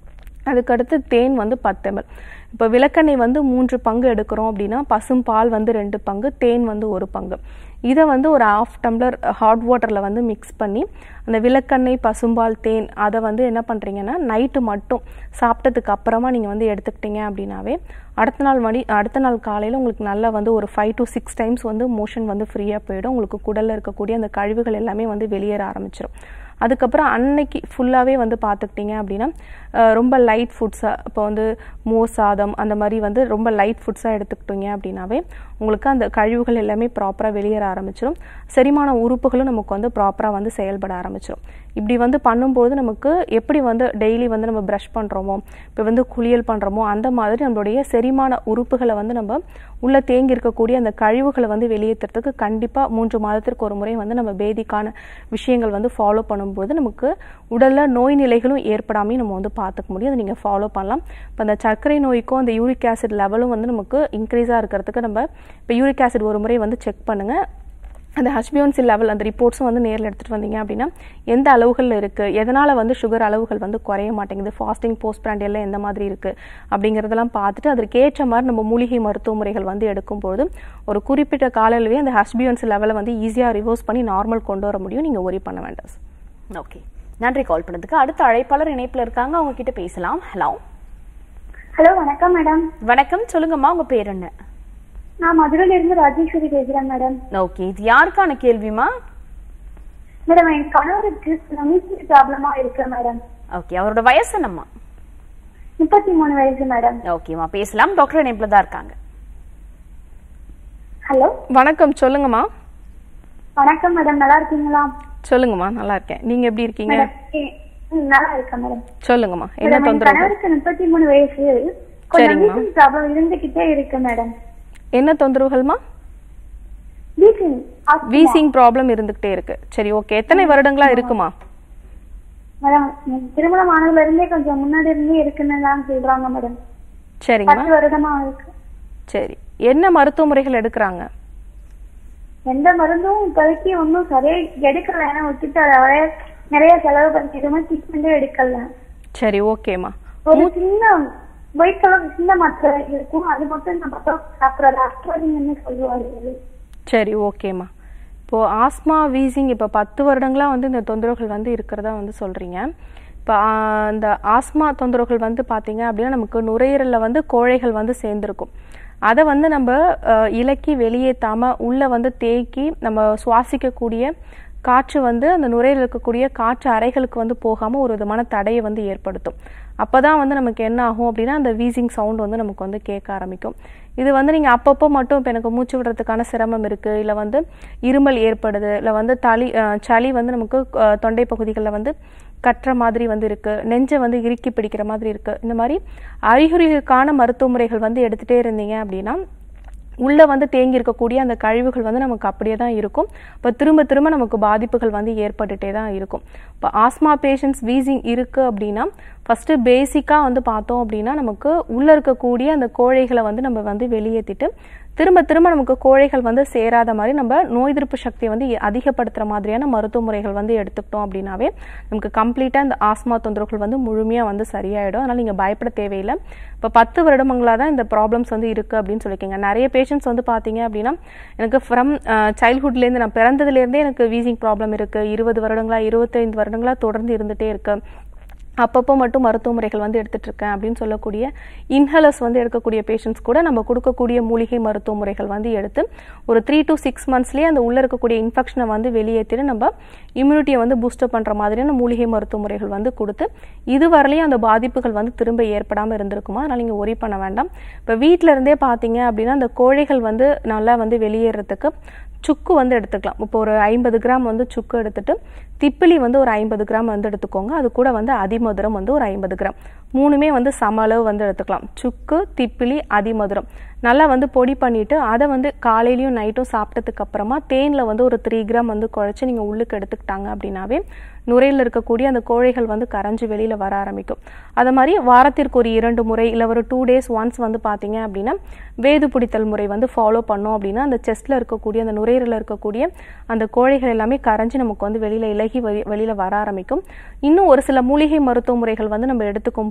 அதுக்கடுத்து தேன் வந்து பத்து ml இப்போ விளக்கெண்ணெய் வந்து மூன்று பங்கு எடுக்கிறோம் அப்படின்னா பசும் பால் வந்து ரெண்டு பங்கு தேன் வந்து ஒரு பங்கு இதை வந்து ஒரு ஆஃப் டம்ளர் ஹாட் வாட்டரில் வந்து மிக்ஸ் பண்ணி அந்த விளக்கெண்ணெய் பசும்பால் தேன் அதை வந்து என்ன பண்ணுறீங்கன்னா நைட்டு மட்டும் சாப்பிட்டதுக்கு அப்புறமா நீங்கள் வந்து எடுத்துக்கிட்டீங்க அப்படின்னாவே அடுத்த நாள் மணி அடுத்த நாள் காலையில் உங்களுக்கு நல்லா வந்து ஒரு ஃபைவ் டு சிக்ஸ் டைம்ஸ் வந்து மோஷன் வந்து ஃப்ரீயாக போயிடும் உங்களுக்கு குடலில் இருக்கக்கூடிய அந்த கழிவுகள் எல்லாமே வந்து வெளியேற ஆரம்பிச்சிடும் அதுக்கப்புறம் அன்னைக்கு ஃபுல்லாகவே வந்து பார்த்துக்கிட்டிங்க அப்படின்னா அஹ், ரொம்ப லைட் ஃபுட்ஸாக இப்போ வந்து மோர் சாதம் அந்த மாதிரி வந்து ரொம்ப லைட் ஃபுட்ஸாக எடுத்துக்கிட்டீங்க அப்படின்னாவே உங்களுக்கு அந்த கழிவுகள் எல்லாமே ப்ராப்பராக வெளியேற ஆரம்பிச்சிடும் செரிமான உறுப்புகளும் நமக்கு வந்து ப்ராப்பராக வந்து செயல்பட ஆரம்பிச்சிடும் இப்படி வந்து பண்ணும்போது நமக்கு எப்படி வந்து டெய்லி வந்து நம்ம ப்ரஷ் பண்ணுறோமோ இப்போ வந்து குளியல் பண்ணுறோமோ அந்த மாதிரி நம்மளுடைய செரிமான உறுப்புகளை வந்து நம்ம உள்ள தேங்கி இருக்கக்கூடிய அந்த கழிவுகளை வந்து வெளியேற்றுறதுக்கு கண்டிப்பாக மூன்று மாதத்திற்கு ஒரு முறை வந்து நம்ம பேதிக்கான விஷயங்கள் வந்து ஃபாலோ பண்ணும்போது நமக்கு உடலில் நோய் நிலைகளும் ஏற்படாமையும் நம்ம வந்து பார்த்துக்க முடியும் அதை நீங்கள் ஃபாலோ பண்ணலாம் இப்போ அந்த சர்க்கரை நோய்க்கும் அந்த யூரிக் ஆசிட் லெவலும் வந்து நமக்கு இன்க்ரீஸாக இருக்கிறதுக்கு நம்ம இப்போ யூரிக் ஆசிட் ஒரு முறை வந்து செக் பண்ணுங்கள் அந்த ஹச்பியோன்சி லெவல் அந்த ரிப்போர்ட்ஸும் வந்து நேரில் எடுத்துகிட்டு வந்தீங்க அப்படின்னா எந்த அளவுகளில் இருக்குது எதனால் வந்து சுகர் அளவுகள் வந்து குறைய மாட்டேங்குது ஃபாஸ்டிங் போஸ்ட் பிராண்ட் எல்லாம் எந்த மாதிரி இருக்குது அப்படிங்கிறதெல்லாம் பார்த்துட்டு அதற்கு ஏற்ற மாதிரி நம்ம மூலிகை மருத்துவ முறைகள் வந்து எடுக்கும்போது ஒரு குறிப்பிட்ட காலையிலேயே அந்த ஹச்பியோன்சி லெவலை வந்து ஈஸியாக ரிவர்ஸ் பண்ணி நார்மல் கொண்டு வர முடியும் நீங்கள் ஒரி பண்ண வேண்டாம் சார் ஓகே நன்றி கால் பண்ணதுக்கு அடுத்த அழைப்பாளர் இணைப்புல இருக்காங்க அவங்க கிட்ட பேசலாம் ஹலோ ஹலோ வணக்கம் மேடம் வணக்கம் சொல்லுங்கம்மா உங்க பேர் என்ன நான் மதுரையில இருந்து ராஜேஸ்வரி பேசுறேன் மேடம் ஓகே இது யாருக்கான கேள்விமா மேடம் என் கணவருக்கு மியூசிக் ப்ராப்ளமா இருக்கு மேடம் ஓகே அவரோட வயசு என்னம்மா முப்பத்தி மூணு வயசு மேடம் ஓகேம்மா பேசலாம் டாக்டர் இணைப்புல தான் இருக்காங்க ஹலோ வணக்கம் சொல்லுங்கம்மா வணக்கம் மேடம் நல்லா இருக்கீங்களா சொல்லுங்கம்மா நல்லா இருக்கேன் நீங்கள் எப்படி இருக்கீங்க மேடம் ஏ- ம், நல்லா இருக்கேன் மேடம் சொல்லுங்கம்மா என்ன மேடம் என் தொந்தரவு கணவருக்கு முப்பத்தி மூணு வயசு கொஞ்சம் சரிங்கம்மா. வீசிங் ப்ராப்ளம் இருந்துகிட்டே இருக்கு மேடம் என்ன தொந்தரவுகள்மா வீசிங் வீசிங் ப்ராப்ளம் இருந்துகிட்டே இருக்கு சரி ஓகே எத்தனை வருடங்களா இருக்குமா மேடம் திருமணம் ஆனதுல இருந்தே கொஞ்சம் முன்னாடி இருந்தே இருக்குன்னு தான் சொல்றாங்க மேடம் சரிங்கம்மா பத்து வருடமா இருக்கு சரி என்ன மருத்துவ முறைகள் எடுக்கிறாங்க எந்த மருந்தும் இப்போதைக்கு ஒன்றும் சரியா எடுக்கல ஏன்னா விட்டுட்டு அவரே நிறைய செலவு பண்ணிட்டு ட்ரீட்மெண்ட்டே எடுக்கல சரி ஓகேம்மா ஒரு சின்ன ஒயிட் கலர் சின்ன மாத்திரை இருக்கும் அது மட்டும் நம்ம சாப்பிட்றது அஸ்ட்ராலின்னு சொல்லுவாரு சரி ஓகேம்மா இப்போ ஆஸ்மா வீசிங் இப்போ பத்து வருடங்களா வந்து இந்த தொந்தரவுகள் வந்து இருக்கிறதா வந்து சொல்றீங்க இப்போ இந்த ஆஸ்மா தொந்தரவுகள் வந்து பார்த்தீங்க அப்படின்னா நமக்கு நுரையீரலில் வந்து கோழைகள் வந்து சேர்ந்துருக்கும் அதை வந்து நம்ம அஹ், இலக்கி வெளியேற்றாம உள்ள வந்து தேக்கி நம்ம சுவாசிக்கக்கூடிய காற்று வந்து அந்த நுரையில் இருக்கக்கூடிய காற்று அறைகளுக்கு வந்து போகாமல் ஒரு விதமான தடையை வந்து ஏற்படுத்தும் அப்போ தான் வந்து நமக்கு என்ன ஆகும் அப்படின்னா அந்த வீசிங் சவுண்ட் வந்து நமக்கு வந்து கேட்க ஆரம்பிக்கும் இது வந்து நீங்கள் அப்பப்போ மட்டும் இப்போ எனக்கு மூச்சு விடுறதுக்கான சிரமம் இருக்குது இல்லை வந்து இருமல் ஏற்படுது இல்லை வந்து தளி அஹ், சளி வந்து நமக்கு அஹ், தொண்டை பகுதிகளில் வந்து கட்டுற மாதிரி வந்து இருக்கு நெஞ்சை வந்து இறுக்கி பிடிக்கிற மாதிரி இருக்கு இந்த மாதிரி அறிகுறிகளுக்கான மருத்துவ முறைகள் வந்து எடுத்துகிட்டே இருந்தீங்க அப்படின்னா உள்ளே வந்து தேங்கி இருக்கக்கூடிய அந்த கழிவுகள் வந்து நமக்கு அப்படியே தான் இருக்கும் இப்போ திரும்ப திரும்ப நமக்கு பாதிப்புகள் வந்து ஏற்பட்டுட்டே தான் இருக்கும் இப்போ ஆஸ்மா பேஷண்ட்ஸ் வீசிங் இருக்குது அப்படின்னா ஃபஸ்ட்டு பேசிக்காக வந்து பார்த்தோம் அப்படின்னா நமக்கு உள்ளே இருக்கக்கூடிய அந்த கோழைகளை வந்து நம்ம வந்து வெளியேற்றிட்டு திரும்ப திரும்ப நமக்கு கோழைகள் வந்து சேராத மாதிரி நம்ம நோய் எதிர்ப்பு சக்தியை வந்து அதிகப்படுத்துகிற மாதிரியான மருத்துவ முறைகள் வந்து எடுத்துக்கிட்டோம் அப்படின்னாவே நமக்கு கம்ப்ளீட்டாக இந்த ஆஸ்மா தொந்தரவுகள் வந்து முழுமையாக வந்து சரியாயிடும் அதனால் நீங்கள் பயப்பட தேவையில்லை இப்போ பத்து வருடங்களாக தான் இந்த ப்ராப்ளம்ஸ் வந்து இருக்குது அப்படின்னு சொல்லியிருக்கீங்க நிறைய பேஷண்ட்ஸ் வந்து பார்த்தீங்க அப்படின்னா எனக்கு ஃப்ரம் சைல்ட்ஹுட்லேருந்து நான் பிறந்ததுலேருந்தே எனக்கு வீசிங் ப்ராப்ளம் இருக்குது இருபது வருடங்களா இருபத்தைந்து வருடங்களா தொடர்ந்து இருந்துகிட்டே இருக்கு அப்பப்போ மட்டும் மருத்துவ முறைகள் வந்து எடுத்துட்டு இருக்கேன் அப்படின்னு சொல்லக்கூடிய இன்ஹலர்ஸ் வந்து எடுக்கக்கூடிய பேஷண்ட்ஸ் கூட நம்ம கொடுக்கக்கூடிய மூலிகை மருத்துவ முறைகள் வந்து எடுத்து ஒரு த்ரீ டு சிக்ஸ் மந்த்ஸ்லேயே அந்த உள்ள இருக்கக்கூடிய இன்ஃபெக்ஷனை வந்து வெளியேற்றிட்டு நம்ம இம்யூனிட்டியை வந்து பூஸ்டப் பண்ணுற மாதிரியான மூலிகை மருத்துவ முறைகள் வந்து கொடுத்து இதுவரையிலையும் அந்த பாதிப்புகள் வந்து திரும்ப ஏற்படாமல் இருந்திருக்குமா அதனால் நீங்கள் ஒரி பண்ண வேண்டாம் இப்போ வீட்டில இருந்தே பார்த்தீங்க அப்படின்னா அந்த கோழைகள் வந்து நல்லா வந்து வெளியேறதுக்கு சுக்கு வந்து எடுத்துக்கலாம் இப்போ ஒரு ஐம்பது கிராம் வந்து சுக்கு எடுத்துட்டு திப்பிலி வந்து ஒரு ஐம்பது கிராம் வந்து எடுத்துக்கோங்க அது கூட வந்து அதிமதுரம் வந்து ஒரு ஐம்பது கிராம் மூணுமே வந்து சம அளவு வந்து எடுத்துக்கலாம் சுக்கு திப்பிலி அதிமதுரம் நல்லா வந்து பொடி பண்ணிட்டு அதை வந்து காலையிலயும் நைட்டும் சாப்பிட்டதுக்கு அப்புறமா தேனில் வந்து ஒரு த்ரீ கிராம் வந்து குழைச்சி நீங்கள் உள்ளுக்கு எடுத்துக்கிட்டாங்க அப்படின்னாவே நுரையில் இருக்கக்கூடிய அந்த கோழைகள் வந்து கரைஞ்சு வெளியில் வர ஆரம்பிக்கும் அது மாதிரி வாரத்திற்கு ஒரு இரண்டு முறை இல்லை ஒரு டூ டேஸ் ஒன்ஸ் வந்து பார்த்தீங்க அப்படின்னா வேது பிடித்தல் முறை வந்து ஃபாலோ பண்ணோம் அப்படின்னா அந்த செஸ்ட்டில் இருக்கக்கூடிய அந்த நுரையீரலில் இருக்கக்கூடிய அந்த கோழைகள் எல்லாமே கரைஞ்சு நமக்கு வந்து வெளியில் இலகி வெளி வெளியில் வர ஆரம்பிக்கும் இன்னும் ஒரு சில மூலிகை மருத்துவ முறைகள் வந்து நம்ம எடுத்துக்கும்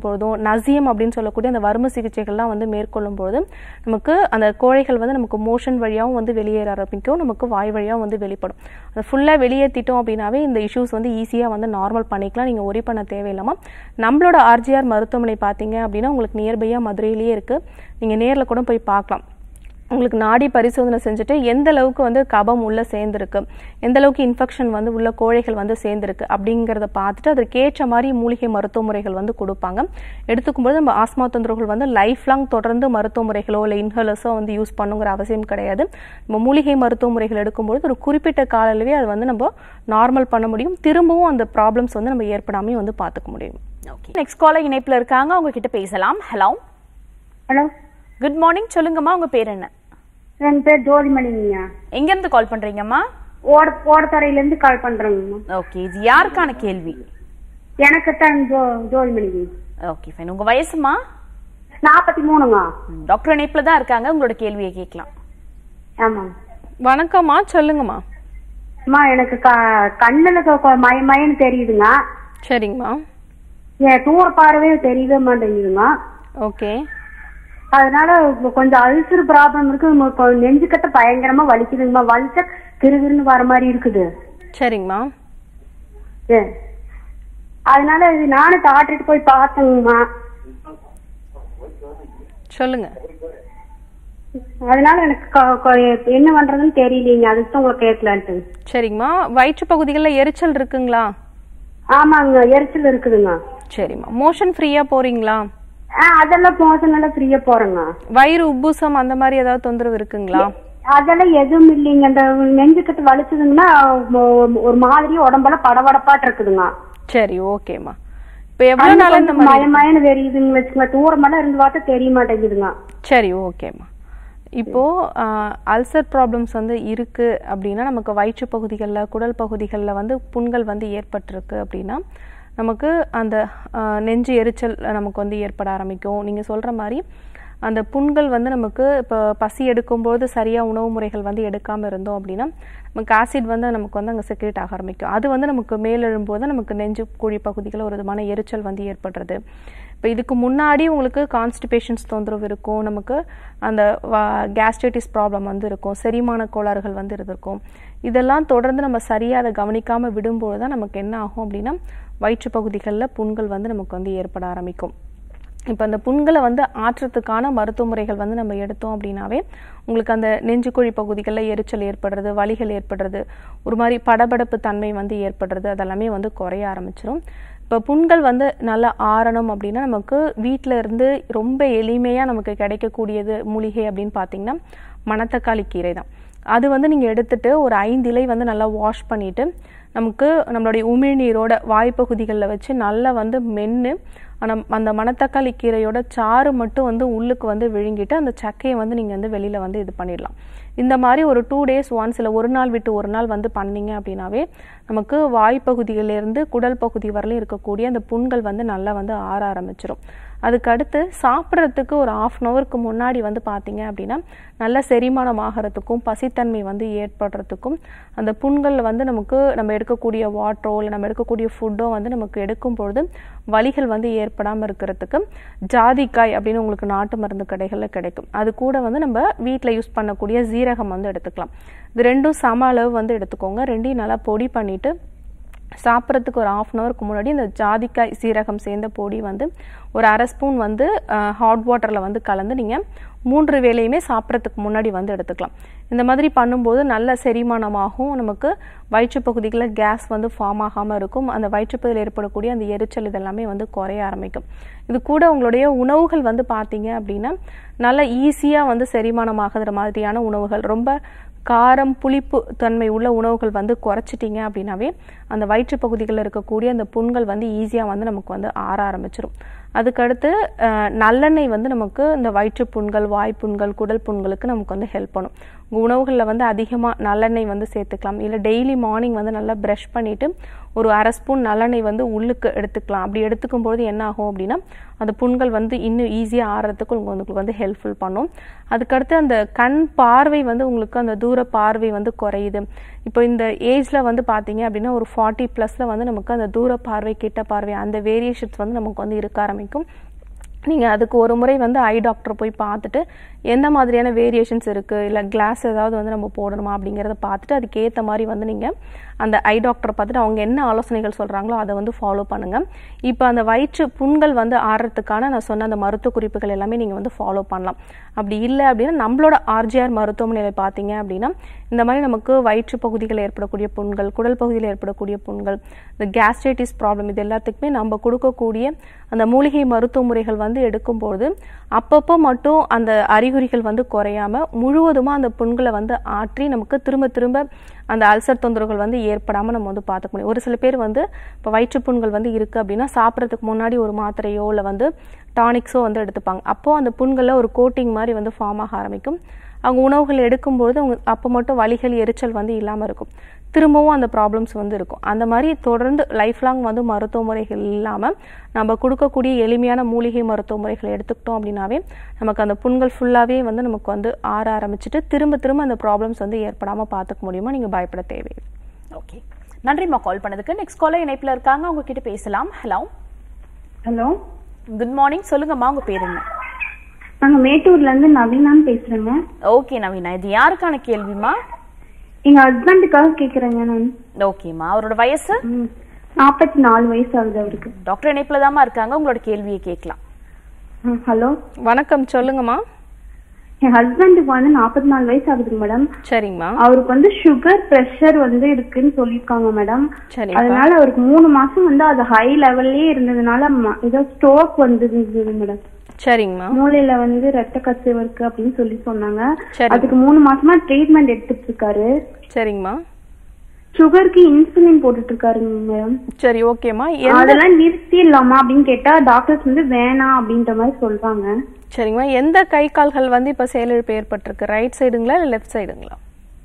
பொழுதும் நசியம் அப்படின்னு சொல்லக்கூடிய அந்த வறுமை சிகிச்சைகள்லாம் வந்து மேற்கொள்ளும் பொழுது நமக்கு அந்த கோழைகள் வந்து நமக்கு மோஷன் வழியாகவும் வந்து வெளியேற ஆரம்பிக்கும் நமக்கு வாய் வழியாகவும் வந்து வெளிப்படும் அதை ஃபுல்லாக வெளியேற்றிட்டோம் அப்படின்னாவே இந்த இஷ்யூஸ் வந்து ஈஸியாக வந்து நார்மல் பண்ணிக்கலாம் நீங்கள் ஒரி பண்ண தேவையில்லாமல் நம்மளோட ஆர்ஜிஆர் மருத்துவமனை பார்த்தீங்க அப்படின்னா உங்களுக்கு நியர்பையாக மதுரையிலேயே இருக்குது நீங்கள் நேரில் கூட போய் பார்க்கலாம் உங்களுக்கு நாடி பரிசோதனை செஞ்சுட்டு எந்த அளவுக்கு வந்து கபம் உள்ள சேர்ந்துருக்கு எந்த அளவுக்கு இன்ஃபெக்ஷன் வந்து உள்ள கோழைகள் வந்து சேர்ந்துருக்கு அப்படிங்கிறத பார்த்துட்டு அதற்கேற்ற மாதிரி மூலிகை மருத்துவ முறைகள் வந்து கொடுப்பாங்க எடுத்துக்கும்போது நம்ம ஆஸ்மா தொந்தரவுகள் வந்து லைஃப் லாங் தொடர்ந்து மருத்துவ முறைகளோ இல்லை இன்ஹலர்ஸோ வந்து யூஸ் பண்ணுங்கிற அவசியம் கிடையாது நம்ம மூலிகை மருத்துவ முறைகள் எடுக்கும்போது ஒரு குறிப்பிட்ட கால அளவே அது வந்து நம்ம நார்மல் பண்ண முடியும் திரும்பவும் அந்த ப்ராப்ளம்ஸ் வந்து நம்ம ஏற்படாமையும் வந்து பார்த்துக்க முடியும் ஓகே நெக்ஸ்ட் காலர் இணைப்புல இருக்காங்க அவங்க கிட்ட பேசலாம் ஹலோ ஹலோ குட் மார்னிங் சொல்லுங்கம்மா உங்க பேர் என்ன என் பேர் ஜோதிமணிங்க எங்க இருந்து கால் பண்றீங்கம்மா ஓட ஓடத்தரையில இருந்து கால் பண்றேங்கம்மா ஓகே இது யாருக்கான கேள்வி எனக்கு தான் ஜோ ஜோதிமணிங்க ஓகே ஃபைன் உங்க வயசுமா நாற்பத்தி மூணுங்க ம், டாக்டர் இணைப்புல தான் இருக்காங்க உங்களோட கேள்வியை கேட்கலாம் ஆமா வணக்கம்மா சொல்லுங்கம்மா அம்மா எனக்கு க கண்ணுல கொ- கொ- மய மயன்னு தெரியுதுங்க சரிங்கம்மா என் தூர பார்வையே தெரியவே மாட்டேங்குதுங்க ஓகே அதனால இப்ப கொஞ்சம் அல்சர் ப்ராப்ளம் இருக்கு ம- கொ- நெஞ்சுக்கட்ட பயங்கரமா வலிக்குதுங்கம்மா வலிச்சா கிருகிருன்னு வர மாதிரி இருக்குது சரிங்கம்மா ஏ. அதனால இது நானும் டாக்டர்கிட்ட போய் பார்த்தேங்கம்மா சொல்லுங்க அதனால எனக்கு க- கொ- என்ன பண்றதுன்னு தெரியலீங்க அதுக்கு தான் உங்களை கேட்கலான்ட்டு சரிங்கம்மா வயிற்று பகுதிகளில் எரிச்சல் இருக்குங்களா ஆமாங்க எரிச்சல் இருக்குதுங்க சரிம்மா மோஷன் ஃப்ரீயா போறீங்களா ஆ அதெல்லாம் மோசம் நல்லா ஃப்ரீயா போறேங்க வயிறு உப்புசம் அந்த மாதிரி ஏதாவது தொந்தரவு இருக்குங்களா அதெல்லாம் எதுவும் இல்லைங்க இந்த நெஞ்சுக்கட்டு வலிச்சதுங்கன்னா ம- ஒரு மாதிரி உடம்பெல்லாம் படபடப்பாட்டு இருக்குதுங்க சரி ஓகேம்மா இப்போ எவ்வளவு நாளா இந்த கொஞ்சம் மாதிரி மய மயன்னு தெரியுதுங்க வச்சுங்க தூரமெல்லாம் இருந்து பார்த்தா தெரிய மாட்டேங்குதுங்க சரி ஓகேம்மா இப்போ அல்சர் ப்ராப்ளம்ஸ் வந்து இருக்கு அப்படின்னா நமக்கு வயிற்று பகுதிகளில் குடல் பகுதிகளில் வந்து புண்கள் வந்து ஏற்பட்டிருக்கு அப்படின்னா நமக்கு அந்த ஆ, நெஞ்சு எரிச்சல் நமக்கு வந்து ஏற்பட ஆரம்பிக்கும் நீங்கள் சொல்கிற மாதிரி அந்த புண்கள் வந்து நமக்கு இப்போ பசி எடுக்கும்போது சரியாக உணவு முறைகள் வந்து எடுக்காமல் இருந்தோம் அப்படின்னா நமக்கு ஆசிட் வந்து நமக்கு வந்து அங்கே செக்ரேட் ஆக ஆரம்பிக்கும் அது வந்து நமக்கு மேலெழும்போது நமக்கு நெஞ்சு குழி பகுதிகளில் ஒரு விதமான எரிச்சல் வந்து ஏற்படுறது இப்போ இதுக்கு முன்னாடி உங்களுக்கு கான்ஸ்டிபேஷன்ஸ் தொந்தரவு இருக்கும் நமக்கு அந்த கேஸ்ட்ரைட்டிஸ் ப்ராப்ளம் வந்து இருக்கும் செரிமான கோளாறுகள் வந்து இருந்திருக்கும் இதெல்லாம் தொடர்ந்து நம்ம சரியாக அதை கவனிக்காமல் விடும்போது தான் நமக்கு என்ன ஆகும் அப்படின்னா வயிற்று பகுதிகளில் புண்கள் வந்து நமக்கு வந்து ஏற்பட ஆரம்பிக்கும் இப்போ அந்த புண்களை வந்து ஆற்றுறதுக்கான மருத்துவ முறைகள் வந்து நம்ம எடுத்தோம் அப்படின்னாவே உங்களுக்கு அந்த நெஞ்சுக்குழி பகுதிகளில் எரிச்சல் ஏற்படுறது வலிகள் ஏற்படுறது ஒரு மாதிரி படபடப்பு தன்மை வந்து ஏற்படுறது அதெல்லாமே வந்து குறைய ஆரம்பிச்சிடும் இப்போ புண்கள் வந்து நல்லா ஆறணும் அப்படின்னா நமக்கு வீட்டில் இருந்து ரொம்ப எளிமையாக நமக்கு கிடைக்கக்கூடியது மூலிகை அப்படின்னு பார்த்தீங்கன்னா மணத்தக்காளி கீரை தான் அது வந்து நீங்கள் எடுத்துட்டு ஒரு ஐந்து இலை வந்து நல்லா வாஷ் பண்ணிட்டு நமக்கு நம்மளுடைய உமிழ்நீரோட வாய்ப்பகுதிகளில் வச்சு நல்லா வந்து மென்று ஆனால் அந்த மணத்தக்காளி கீரையோட சாறு மட்டும் வந்து உள்ளுக்கு வந்து விழுங்கிட்டு அந்த சக்கையை வந்து நீங்கள் வந்து வெளியில் வந்து இது பண்ணிடலாம் இந்த மாதிரி ஒரு டூ டேஸ் ஒன்ஸ் இல்லை ஒரு நாள் விட்டு ஒரு நாள் வந்து பண்ணீங்க அப்படின்னாவே நமக்கு வாய்ப்பகுதியிலேருந்து குடல் பகுதி வரலையும் இருக்கக்கூடிய அந்த புண்கள் வந்து நல்லா வந்து ஆற ஆரம்பிச்சிடும் அதுக்கு அடுத்து சாப்பிட்றதுக்கு ஒரு ஆஃப் அன் ஹவருக்கு முன்னாடி வந்து பார்த்தீங்க அப்படின்னா நல்ல செரிமானம் ஆகிறதுக்கும் பசித்தன்மை வந்து ஏற்படுறதுக்கும் அந்த புண்கள் வந்து நமக்கு நம்ம எடுக்கக்கூடிய வாட்டரோ இல்லை நம்ம எடுக்கக்கூடிய ஃபுட்டோ வந்து நமக்கு எடுக்கும் பொழுது வலிகள் வந்து ஏற்படாமல் இருக்கிறதுக்கு ஜாதிக்காய் அப்படின்னு உங்களுக்கு நாட்டு மருந்து கடைகளில் கிடைக்கும் அது கூட வந்து நம்ம வீட்டில் யூஸ் பண்ணக்கூடிய ஜீரகம் வந்து எடுத்துக்கலாம் இது ரெண்டும் சம அளவு வந்து எடுத்துக்கோங்க ரெண்டையும் நல்லா பொடி பண்ணிட்டு சாப்பிட்றதுக்கு ஒரு ஆஃப் அன் ஹவருக்கு முன்னாடி இந்த ஜாதிக்காய் சீரகம் சேர்ந்த பொடி வந்து ஒரு அரை ஸ்பூன் வந்து ஹாட் வாட்டரில் வந்து கலந்து நீங்கள் மூன்று வேளையுமே சாப்பிட்றதுக்கு முன்னாடி வந்து எடுத்துக்கலாம் இந்த மாதிரி பண்ணும்போது நல்ல செரிமானமாகும் நமக்கு வயிற்று பகுதிகளில் கேஸ் வந்து ஃபார்ம் ஆகாமல் இருக்கும் அந்த வயிற்றுப்பகுதியில் ஏற்படக்கூடிய அந்த எரிச்சல் இதெல்லாமே வந்து குறைய ஆரம்பிக்கும் இது கூட உங்களுடைய உணவுகள் வந்து பார்த்தீங்க அப்படின்னா நல்ல ஈஸியாக வந்து செரிமானமாகிற மாதிரியான உணவுகள் ரொம்ப காரம் புளிப்பு தன்மை உள்ள உணவுகள் வந்து குறைச்சிட்டிங்க அப்படின்னாவே அந்த வயிற்று பகுதிகளில் இருக்கக்கூடிய அந்த புண்கள் வந்து ஈஸியாக வந்து நமக்கு வந்து ஆற ஆரம்பிச்சிடும் அதுக்கடுத்து அஹ், நல்லெண்ணெய் வந்து நமக்கு இந்த வயிற்று புண்கள் வாய் புண்கள் குடல் புண்களுக்கு நமக்கு வந்து ஹெல்ப் பண்ணும் உங்கள் உணவுகளில் வந்து அதிகமாக நல்லெண்ணெய் வந்து சேர்த்துக்கலாம் இல்லை டெய்லி மார்னிங் வந்து நல்லா ப்ரஷ் பண்ணிவிட்டு ஒரு அரை ஸ்பூன் நல்லெண்ணெய் வந்து உள்ளுக்கு எடுத்துக்கலாம் அப்படி எடுத்துக்கும் பொழுது என்ன ஆகும் அப்படின்னா அந்த புண்கள் வந்து இன்னும் ஈஸியாக ஆறுறதுக்கு உங்களுக்கு வந்து உங்களுக்கு வந்து ஹெல்ப்ஃபுல் பண்ணும் அதுக்கடுத்து அந்த கண் பார்வை வந்து உங்களுக்கு அந்த தூர பார்வை வந்து குறையுது இப்போ இந்த ஏஜில் வந்து பார்த்தீங்க அப்படின்னா ஒரு ஃபார்ட்டி ப்ளஸில் வந்து நமக்கு அந்த தூர பார்வை கிட்ட பார்வை அந்த வேரியேஷன்ஸ் வந்து நமக்கு வந்து இருக்க ஆரம்பிக்கும் நீங்கள் அதுக்கு ஒரு முறை வந்து ஐ டாக்டர் போய் பார்த்துட்டு எந்த மாதிரியான வேரியேஷன்ஸ் இருக்குது இல்லை கிளாஸ் ஏதாவது வந்து நம்ம போடணுமா அப்படிங்கிறத பார்த்துட்டு அதுக்கு ஏற்ற மாதிரி வந்து நீங்கள் அந்த ஐ டாக்டரை பார்த்துட்டு அவங்க என்ன ஆலோசனைகள் சொல்கிறாங்களோ அதை வந்து ஃபாலோ பண்ணுங்கள் இப்போ அந்த வயிற்று புண்கள் வந்து ஆறுறதுக்கான நான் சொன்ன அந்த மருத்துவ குறிப்புகள் எல்லாமே நீங்கள் வந்து ஃபாலோ பண்ணலாம் அப்படி இல்லை அப்படின்னா நம்மளோட ஆர்ஜிஆர் மருத்துவமனையில் பார்த்தீங்க அப்படின்னா இந்த மாதிரி நமக்கு வயிற்று பகுதிகளில் ஏற்படக்கூடிய புண்கள் குடல் பகுதியில் ஏற்படக்கூடிய புண்கள் இந்த கேஸ்ட்ரைட்டிஸ் ப்ராப்ளம் இது எல்லாத்துக்குமே நம்ம கொடுக்கக்கூடிய அந்த மூலிகை மருத்துவ முறைகள் வந்து எடுக்கும்போது அப்பப்போ மட்டும் அந்த அறிகுறிகள் வந்து குறையாம முழுவதுமா அந்த புண்களை வந்து ஆற்றி நமக்கு திரும்ப திரும்ப அந்த அல்சர் தொந்தரவுகள் வந்து ஏற்படாம நம்ம வந்து பார்த்துக்க முடியும் ஒரு சில பேர் வந்து இப்போ வயிற்றுப்புண்கள் வந்து இருக்கு அப்படின்னா சாப்பிட்றதுக்கு முன்னாடி ஒரு மாத்திரையோ இல்லை வந்து டானிக்ஸோ வந்து எடுத்துப்பாங்க அப்போ அந்த புண்களில் ஒரு கோட்டிங் மாதிரி வந்து ஃபார்ம் ஆக ஆரம்பிக்கும் அவங்க உணவுகள் எடுக்கும்போது அவங்க அப்போ மட்டும் வலிகள் எரிச்சல் வந்து இல்லாமல் இருக்கும் திரும்பவும் அந்த ப்ராப்ளம்ஸ் வந்து இருக்கும் அந்த மாதிரி தொடர்ந்து லைஃப் லாங் வந்து மருத்துவ முறைகள் இல்லாமல் நம்ம கொடுக்கக்கூடிய எளிமையான மூலிகை மருத்துவ முறைகளை எடுத்துக்கிட்டோம் அப்படின்னாவே நமக்கு அந்த புண்கள் ஃபுல்லாகவே வந்து நமக்கு வந்து ஆற ஆரம்பிச்சுட்டு திரும்ப திரும்ப அந்த ப்ராப்ளம்ஸ் வந்து ஏற்படாமல் பார்த்துக்க முடியுமா நீங்கள் பயப்பட தேவையில்லை ஓகே நன்றிம்மா கால் பண்ணதுக்கு நெக்ஸ்ட் காலர் இணைப்புல இருக்காங்க அவங்க கிட்ட பேசலாம் ஹலோ ஹலோ குட் மார்னிங் சொல்லுங்கம்மா உங்க பேர் என்ன நாங்க மேட்டூர்ல இருந்து நவீனான்னு பேசுறேங்க ஓகே நவீனா இது யாருக்கான கேள்விமா எங்க ஹஸ்பண்டுக்காக கேக்குறேங்க நான் ஓகேம்மா அவரோட வயசு ம். நாற்பத்தி நாலு வயசு ஆகுது அவருக்கு டாக்டர் இணைப்புல தாம்மா இருக்காங்க உங்களோட கேள்வியை கேட்கலாம் ம், ஹலோ வணக்கம் சொல்லுங்கம்மா என் ஹஸ்பண்டுக்கு வந்து நாற்பத்தி நாலு வயசு ஆகுதுங்க மேடம் சரிங்கம்மா அவருக்கு வந்து சுகர் பிரஷர் வந்து இருக்குன்னு சொல்லியிருக்காங்க மேடம் சரிப்பா அதனால அவருக்கு மூணு மாசம் வந்து அது ஹை லெவல்லயே இருந்ததுனால ம- ஏதோ ஸ்ட்ரோக் வந்தது மேடம் சரிங்கம்மா மூளையில வந்து ரத்த கசிவு இருக்கு அப்படின்னு சொல்லி சொன்னாங்க சரி. அதுக்கு மூணு மாசமா ட்ரீட்மெண்ட் எடுத்துட்டு இருக்காரு சரிங்கம்மா சுகருக்கு இன்சுலின் போட்டுட்டு இருக்காருங்க மேடம் சரி ஓகேம்மா எந்த அதெல்லாம் நிறுத்திடலாமா அப்படின்னு கேட்டா டாக்டர்ஸ் வந்து வேணாம் அப்படின்ற மாதிரி சொல்றாங்க சரிங்கம்மா எந்த கை கால்கள் வந்து இப்போ செயலிழப்பு ஏற்பட்டிருக்கு ரைட் சைடுங்களா இல்லை லெஃப்ட் சைடுங்களா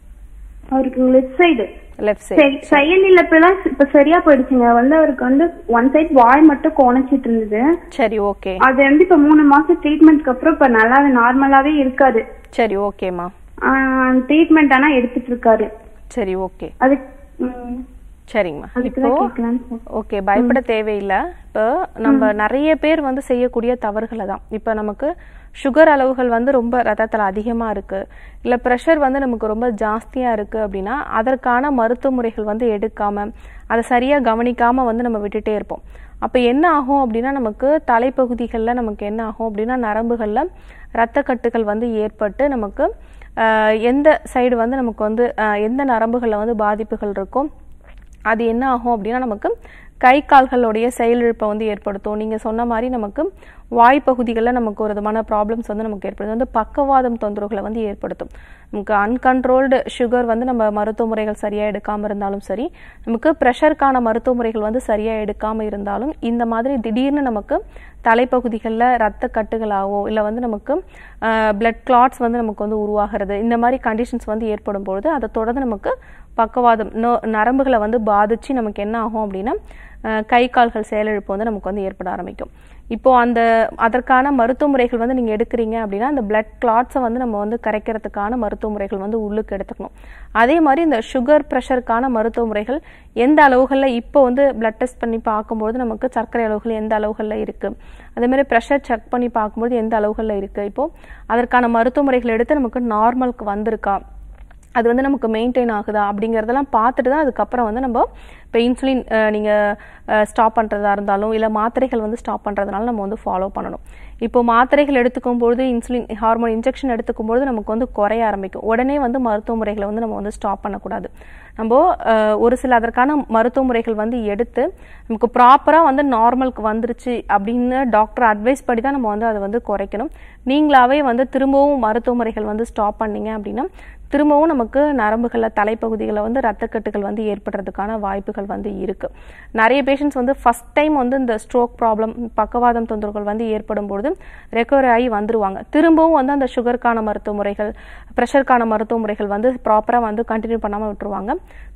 அவருக்கு லெஃப்ட் சைடு லெஃப்ட் சைடு செயல் இழப்பெல்லாம் இப்ப சரியா போயிடுச்சுங்க வந்து அவருக்கு வந்து ஒன் சைடு வாய் மட்டும் கோணச்சிட்டு இருந்தது சரி ஓகே அது வந்து இப்ப மூணு மாசம் ட்ரீட்மெண்ட்க்கு அப்புறம் இப்ப நல்லாவே நார்மலாவே இருக்காரு சரி ஓகேம்மா ட்ரீட்மெண்ட் ஆனா எடுத்துட்டு இருக்காரு சரி ஓகே அது ம், சரிங்கம்மா அதுக்குதான் இப்போ கேட்கலான்னு சார் ஓகே பயப்பட தேவையில்லை இப்போ நம்ம நிறைய பேர் வந்து செய்யக்கூடிய தவறுகளை தான் இப்போ நமக்கு சுகர் அளவுகள் வந்து ரொம்ப ரத்தத்தில் அதிகமாக இருக்கு இல்லை ப்ரெஷர் வந்து நமக்கு ரொம்ப ஜாஸ்தியாக இருக்கு அப்படின்னா அதற்கான மருத்துவ முறைகள் வந்து எடுக்காம அதை சரியாக கவனிக்காம வந்து நம்ம விட்டுட்டே இருப்போம் அப்போ என்ன ஆகும் அப்படின்னா நமக்கு தலைப்பகுதிகளில் நமக்கு என்ன ஆகும் அப்படின்னா நரம்புகளில் இரத்தக்கட்டுகள் வந்து ஏற்பட்டு நமக்கு ஆஹ், எந்த சைடு வந்து நமக்கு வந்து ஆஹ், எந்த நரம்புகளில் வந்து பாதிப்புகள் இருக்கோ அது என்ன ஆகும் அப்படின்னா நமக்கு கை கால்களுடைய செயலிழப்பை வந்து ஏற்படுத்தும் நீங்கள் சொன்ன மாதிரி நமக்கு வாய் பகுதிகளில் நமக்கு ஒரு விதமான ப்ராப்ளம்ஸ் வந்து நமக்கு ஏற்படுத்தும் வந்து பக்கவாதம் தொந்தரவுகளை வந்து ஏற்படுத்தும் நமக்கு அன்கண்ட்ரோல்டு சுகர் வந்து நம்ம மருத்துவ முறைகள் சரியாக எடுக்காமல் இருந்தாலும் சரி நமக்கு ப்ரெஷருக்கான மருத்துவ முறைகள் வந்து சரியாக எடுக்காமல் இருந்தாலும் இந்த மாதிரி திடீர்னு நமக்கு தலைப்பகுதிகளில் ரத்த கட்டுகளாகவோ இல்லை வந்து நமக்கு பிளட் கிளாட்ஸ் வந்து நமக்கு வந்து உருவாகிறது இந்த மாதிரி கண்டிஷன்ஸ் வந்து ஏற்படும் பொழுது அதை தொடர்ந்து நமக்கு பக்கவாதம் நோ நரம்புகளை வந்து பாதிச்சு நமக்கு என்ன ஆகும் அப்படின்னா அஹ், கை கால்கள் செயலிழப்பு வந்து நமக்கு வந்து ஏற்பட ஆரம்பிக்கும் இப்போ அந்த அதற்கான மருத்துவ முறைகள் வந்து நீங்கள் எடுக்கிறீங்க அப்படின்னா அந்த பிளட் கிளாட்ஸை வந்து நம்ம வந்து கரைக்கிறதுக்கான மருத்துவ முறைகள் வந்து உள்ளுக்கு எடுத்துக்கணும் அதே மாதிரி இந்த சுகர் ப்ரெஷருக்கான மருத்துவ முறைகள் எந்த அளவுகளில் இப்போ வந்து பிளட் டெஸ்ட் பண்ணி பார்க்கும்போது நமக்கு சர்க்கரை அளவுகள் எந்த அளவுகளில் இருக்குது அதே மாதிரி ப்ரெஷர் செக் பண்ணி பார்க்கும்போது எந்த அளவுகளில் இருக்குது இப்போ அதற்கான மருத்துவ முறைகள் எடுத்து நமக்கு நார்மலுக்கு வந்திருக்கா அது வந்து நமக்கு மெயின்டைன் ஆகுதா அப்படிங்கிறதெல்லாம் பார்த்துட்டு தான் அதுக்கப்புறம் வந்து நம்ம இப்போ இன்சுலின் நீங்கள் ஸ்டாப் பண்ணுறதா இருந்தாலும் இல்லை மாத்திரைகள் வந்து ஸ்டாப் பண்ணுறதுனால நம்ம வந்து ஃபாலோ பண்ணணும் இப்போ மாத்திரைகள் எடுத்துக்கும் பொழுது இன்சுலின் ஹார்மோன் இன்ஜெக்ஷன் எடுத்துக்கும் பொழுது நமக்கு வந்து குறைய ஆரம்பிக்கும் உடனே வந்து மருத்துவ முறைகளை வந்து நம்ம வந்து ஸ்டாப் பண்ணக்கூடாது நம்ம அஹ், ஒரு சில அதற்கான மருத்துவ முறைகள் வந்து எடுத்து நமக்கு ப்ராப்பராக வந்து நார்மலுக்கு வந்துருச்சு அப்படின்னு டாக்டர் அட்வைஸ் படி தான் நம்ம வந்து அதை வந்து குறைக்கணும் நீங்களாவே வந்து திரும்பவும் மருத்துவ முறைகள் வந்து ஸ்டாப் பண்ணீங்க அப்படின்னா திரும்பவும் நமக்கு நரம்புகளில் தலைப்பகுதிகளில் வந்து ரத்தக்கட்டுகள் வந்து ஏற்படுறதுக்கான வாய்ப்புகள் வந்து இருக்கு நிறைய பேஷண்ட்ஸ் வந்து ஃபர்ஸ்ட் டைம் வந்து இந்த ஸ்ட்ரோக் ப்ராப்ளம் பக்கவாதம் தொந்தரவுகள் வந்து ஏற்படும் பொழுது ரெக்கவரி ஆகி வந்துருவாங்க திரும்பவும் வந்து அந்த சுகருக்கான மருத்துவ முறைகள் ப்ரெஷருக்கான மருத்துவ முறைகள் வந்து ப்ராப்பராக வந்து கண்டினியூ பண்ணாமல் விட்டுருவாங்க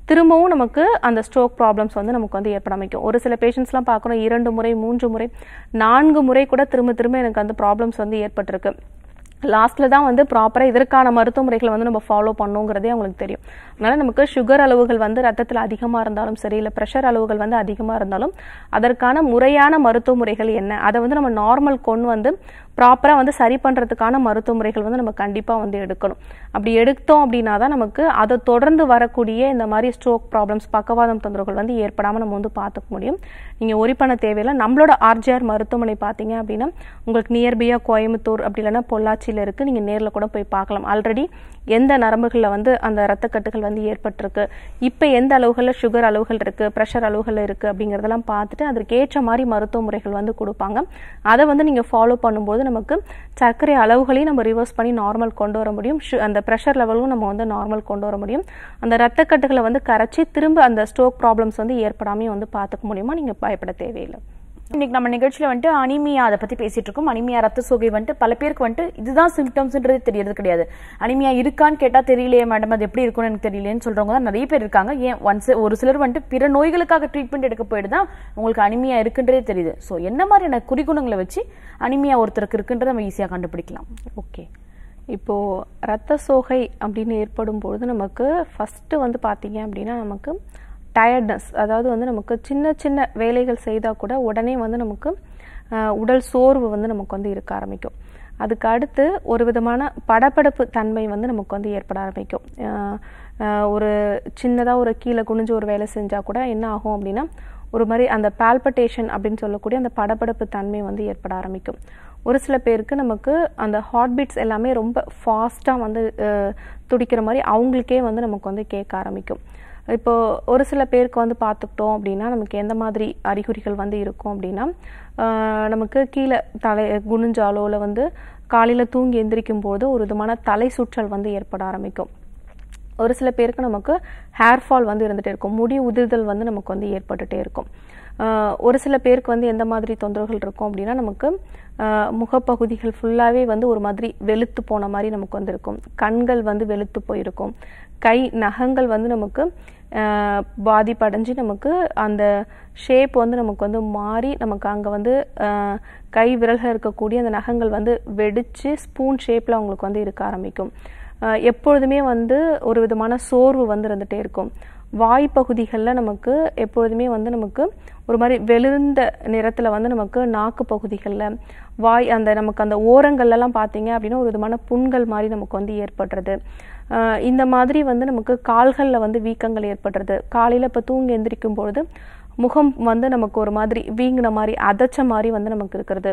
திரும்பவும் நமக்கு அந்த ஸ்ட்ரோக் ப்ராப்ளம்ஸ் வந்து நமக்கு வந்து ஏற்பட ஆரம்பிக்கும் ஒரு சில பேஷண்ட்ஸ்லாம் பார்க்குறோம் இரண்டு முறை மூன்று முறை நான்கு முறை கூட திரும்ப திரும்ப எனக்கு அந்த ப்ராப்ளம்ஸ் வந்து ஏற்பட்டிருக்கு லாஸ்ட்ல தான் வந்து ப்ராப்பராக இதற்கான மருத்துவ முறைகளை வந்து நம்ம ஃபாலோ பண்ணுங்கிறதே அவங்களுக்கு தெரியும் அதனால நமக்கு சுகர் அளவுகள் வந்து ரத்தத்தில் அதிகமாக இருந்தாலும் சரி இல்லை ப்ரெஷர் அளவுகள் வந்து அதிகமாக இருந்தாலும் அதற்கான முறையான மருத்துவ முறைகள் என்ன அதை வந்து நம்ம நார்மல் கொண்டு வந்து ப்ராப்பராக வந்து சரி பண்ணுறதுக்கான மருத்துவ முறைகள் வந்து நம்ம கண்டிப்பாக வந்து எடுக்கணும் அப்படி எடுத்தோம் அப்படின்னா தான் நமக்கு அதை தொடர்ந்து வரக்கூடிய இந்த மாதிரி ஸ்ட்ரோக் ப்ராப்ளம்ஸ் பக்கவாதம் தொந்தரவுகள் வந்து ஏற்படாமல் நம்ம வந்து பார்த்துக்க முடியும் நீங்கள் ஒரி பண்ண தேவையில்லை நம்மளோட ஆர்ஜிஆர் மருத்துவமனை பார்த்தீங்க அப்படின்னா உங்களுக்கு நியர்பையாக கோயம்புத்தூர் அப்படி இல்லைன்னா பொள்ளாச்சியில் இருக்குது நீங்கள் நேரில் கூட போய் பார்க்கலாம் ஆல்ரெடி எந்த நரம்புகளில் வந்து அந்த ரத்தக்கட்டுகள் வந்து ஏற்பட்டிருக்கு இப்போ எந்த அளவுகளில் சுகர் அளவுகள் இருக்குது ப்ரெஷர் அளவுகள் இருக்குது அப்படிங்கிறதெல்லாம் பார்த்துட்டு அதற்கு ஏற்ற மாதிரி மருத்துவ முறைகள் வந்து கொடுப்பாங்க அதை வந்து நீங்கள் ஃபாலோ பண்ணும்போது நமக்கு சர்க்கரை அளவுகளையும் நம்ம ரிவர்ஸ் பண்ணி நார்மல் கொண்டு வர முடியும் சு- அந்த ப்ரெஷர் லெவலும் நம்ம வந்து நார்மல் கொண்டு வர முடியும் அந்த ரத்தக்கட்டுகளை வந்து கரைச்சி திரும்ப அந்த ஸ்ட்ரோக் ப்ராப்ளம்ஸ் வந்து ஏற்படாமையும் வந்து பார்த்துக்க முடியுமா நீங்கள் பயப்பட தேவையில்லை இன்னைக்கு நம்ம நிகழ்ச்சியில வந்துட்டு அனிமியா அதை பத்தி பேசிட்டு இருக்கோம் அனிமியா ரத்த சோகை வந்துட்டு பல பேருக்கு வந்துட்டு இதுதான் சிம்டம்ஸ்ன்றது தெரியறது கிடையாது அனிமியா இருக்கான்னு கேட்டா தெரியலையே மேடம் அது எப்படி இருக்கும்னு எனக்கு தெரியலையேன்னு சொல்றவங்க தான் நிறைய பேர் இருக்காங்க ஏன் ஒன்ஸ் ஒரு சிலர் வந்துட்டு பிற நோய்களுக்காக ட்ரீட்மெண்ட் எடுக்க போயிட்டு தான் உங்களுக்கு அனிமியா இருக்குன்றதே தெரியுது ஸோ என்ன மாதிரியான குறிகுணங்களை வச்சு அனிமியா ஒருத்தருக்கு இருக்குன்றதை நம்ம ஈஸியா கண்டுபிடிக்கலாம் ஓகே இப்போ ரத்த சோகை அப்படின்னு ஏற்படும் பொழுது நமக்கு ஃபஸ்ட்டு வந்து பார்த்தீங்க அப்படின்னா நமக்கு டயர்ட்னஸ் அதாவது வந்து நமக்கு சின்ன சின்ன வேலைகள் செய்தால் கூட உடனே வந்து நமக்கு ஆஹ், உடல் சோர்வு வந்து நமக்கு வந்து இருக்க ஆரம்பிக்கும் அதுக்கு அடுத்து ஒரு விதமான படபடப்பு தன்மை வந்து நமக்கு வந்து ஏற்பட ஆரம்பிக்கும் ஆஹ், ஆஹ், ஒரு சின்னதாக ஒரு கீழே குனிஞ்சு ஒரு வேலை செஞ்சால் கூட என்ன ஆகும் அப்படின்னா ஒரு மாதிரி அந்த பால்பட்டேஷன் அப்படின்னு சொல்லக்கூடிய அந்த படபடப்பு தன்மை வந்து ஏற்பட ஆரம்பிக்கும் ஒரு சில பேருக்கு நமக்கு அந்த ஹார்ட் பீட்ஸ் எல்லாமே ரொம்ப ஃபாஸ்ட்டாக வந்து அஹ், துடிக்கிற மாதிரி அவங்களுக்கே வந்து நமக்கு வந்து கேட்க ஆரம்பிக்கும் இப்போ ஒரு சில பேருக்கு வந்து பார்த்துக்கிட்டோம் அப்படின்னா நமக்கு எந்த மாதிரி அறிகுறிகள் வந்து இருக்கும் அப்படின்னா ஆஹ், நமக்கு கீழே தலை குனிஞ்சாலோ இல்லை வந்து காலையில் தூங்கி எந்திரிக்கும் போது ஒரு விதமான தலை சுற்றல் வந்து ஏற்பட ஆரம்பிக்கும் ஒரு சில பேருக்கு நமக்கு ஹேர் ஃபால் வந்து இருந்துகிட்டே இருக்கும் முடி உதிர்தல் வந்து நமக்கு வந்து ஏற்பட்டுட்டே இருக்கும் ஆஹ் ஒரு சில பேருக்கு வந்து எந்த மாதிரி தொந்தரவுகள் இருக்கும் அப்படின்னா நமக்கு ஆஹ் முகப்பகுதிகள் ஃபுல்லாகவே வந்து ஒரு மாதிரி வெளுத்து போன மாதிரி நமக்கு வந்து இருக்கும் கண்கள் வந்து வெளுத்து போயிருக்கும் கை நகங்கள் வந்து நமக்கு ஆஹ் பாதிப்படைஞ்சு நமக்கு அந்த ஷேப் வந்து நமக்கு வந்து மாறி நமக்கு அங்கே வந்து ஆஹ் கை விரல்கள் இருக்கக்கூடிய அந்த நகங்கள் வந்து வெடிச்சு ஸ்பூன் ஷேப்பில் அவங்களுக்கு வந்து இருக்க ஆரம்பிக்கும் ஆஹ் எப்பொழுதுமே வந்து ஒரு விதமான சோர்வு வந்து இருந்துகிட்டே இருக்கும் வாய் பகுதிகளில் நமக்கு எப்பொழுதுமே வந்து நமக்கு ஒரு மாதிரி வெளிர்ந்த நிறத்தில் வந்து நமக்கு நாக்கு பகுதிகளில் வாய் அந்த நமக்கு அந்த ஓரங்கள்லாம் பார்த்தீங்க அப்படின்னா ஒரு விதமான புண்கள் மாதிரி நமக்கு வந்து ஏற்படுறது ஆஹ் இந்த மாதிரி வந்து நமக்கு கால்களில் வந்து வீக்கங்கள் ஏற்படுறது காலையில் இப்போ தூங்கி எந்திரிக்கும் பொழுது முகம் வந்து நமக்கு ஒரு மாதிரி வீங்கின மாதிரி அதச்ச மாதிரி வந்து நமக்கு இருக்கிறது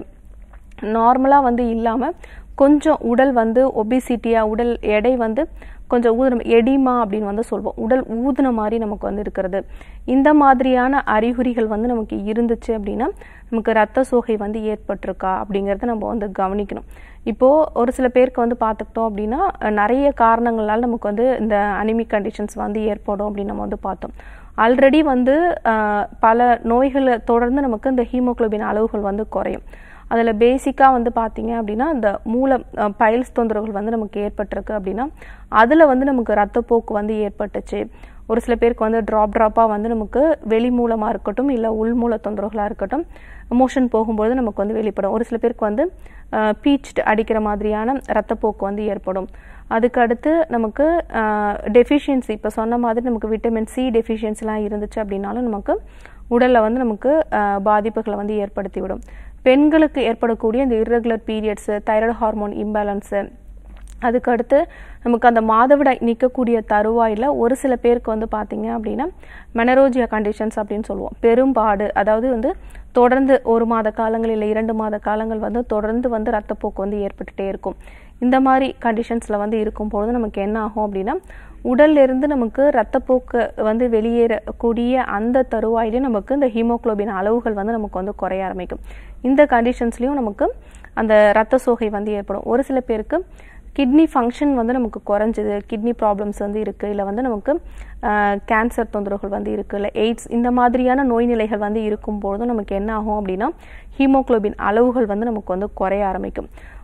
நார்மலாக வந்து இல்லாமல் கொஞ்சம் உடல் வந்து ஒபிசிட்டியாக உடல் எடை வந்து கொஞ்சம் ஊதுன எடிமா அப்படின்னு வந்து சொல்லுவோம் உடல் ஊதுன மாதிரி நமக்கு வந்து இருக்கிறது இந்த மாதிரியான அறிகுறிகள் வந்து நமக்கு இருந்துச்சு அப்படின்னா நமக்கு ரத்த சோகை வந்து ஏற்பட்டிருக்கா அப்படிங்கிறத நம்ம வந்து கவனிக்கணும் இப்போது ஒரு சில பேருக்கு வந்து பார்த்துக்கிட்டோம் அப்படின்னா அஹ், நிறைய காரணங்களால் நமக்கு வந்து இந்த அனிமிக் கண்டிஷன்ஸ் வந்து ஏற்படும் அப்படின்னு நம்ம வந்து பார்த்தோம் ஆல்ரெடி வந்து அஹ், பல நோய்களை தொடர்ந்து நமக்கு இந்த ஹீமோகுளோபின் அளவுகள் வந்து குறையும் அதில் பேசிக்காக வந்து பார்த்தீங்க அப்படின்னா இந்த மூலம் பைல்ஸ் தொந்தரவுகள் வந்து நமக்கு ஏற்பட்டிருக்கு அப்படின்னா அதில் வந்து நமக்கு ரத்தப்போக்கு வந்து ஏற்பட்டுச்சு ஒரு சில பேருக்கு வந்து ட்ராப் ட்ராப்பாக வந்து நமக்கு வெளி மூலமாக இருக்கட்டும் இல்லை உள் மூல தொந்தரவுகளாக இருக்கட்டும் மோஷன் போகும்போது நமக்கு வந்து வெளிப்படும் ஒரு சில பேருக்கு வந்து பீச் அடிக்கிற மாதிரியான ரத்தப்போக்கு வந்து ஏற்படும் அதுக்கு அடுத்து நமக்கு டெஃபிஷியன்சி இப்போ சொன்ன மாதிரி நமக்கு விட்டமின் சி டெஃபிஷியன்சிலாம் இருந்துச்சு அப்படின்னாலும் நமக்கு உடலில் வந்து நமக்கு அஹ், பாதிப்புகளை வந்து ஏற்படுத்தி விடும் பெண்களுக்கு ஏற்படக்கூடிய இந்த irregular periods thyroid hormone imbalance அதுக்கு அடுத்து நமக்கு அந்த மாதவிடாய் நிற்கக்கூடிய தருவாயில் ஒரு சில பேருக்கு வந்து பார்த்தீங்க அப்படின்னா மெனரோஜியா கண்டிஷன்ஸ் அப்படின்னு சொல்லுவோம் பெரும்பாடு அதாவது வந்து தொடர்ந்து ஒரு மாத காலங்கள் இல்லை இரண்டு மாத காலங்கள் வந்து தொடர்ந்து வந்து ரத்தப்போக்கு வந்து ஏற்பட்டுட்டே இருக்கும் இந்த மாதிரி கண்டிஷன்ஸில் வந்து இருக்கும்பொழுது நமக்கு என்ன ஆகும் அப்படின்னா உடல்ல இருந்து நமக்கு ரத்தப்போக்கு வந்து வெளியேறக்கூடிய அந்த தருவாயிலே நமக்கு இந்த ஹீமோகுளோபின் அளவுகள் வந்து நமக்கு வந்து குறைய ஆரம்பிக்கும் இந்த கண்டிஷன்ஸ்லையும் நமக்கு அந்த ரத்த சோகை வந்து ஏற்படும் ஒரு சில பேருக்கு கிட்னி ஃபங்க்ஷன் வந்து நமக்கு குறைஞ்சது கிட்னி ப்ராப்ளம்ஸ் வந்து இருக்குது இல்லை வந்து நமக்கு கேன்சர் தொந்தரவுகள் வந்து இருக்குது இல்லை எய்ட்ஸ் இந்த மாதிரியான நோய் நிலைகள் வந்து இருக்கும்போதும் நமக்கு என்ன ஆகும் அப்படின்னா ஹீமோகுளோபின் அளவுகள் வந்து நமக்கு வந்து குறைய ஆரம்பிக்கும்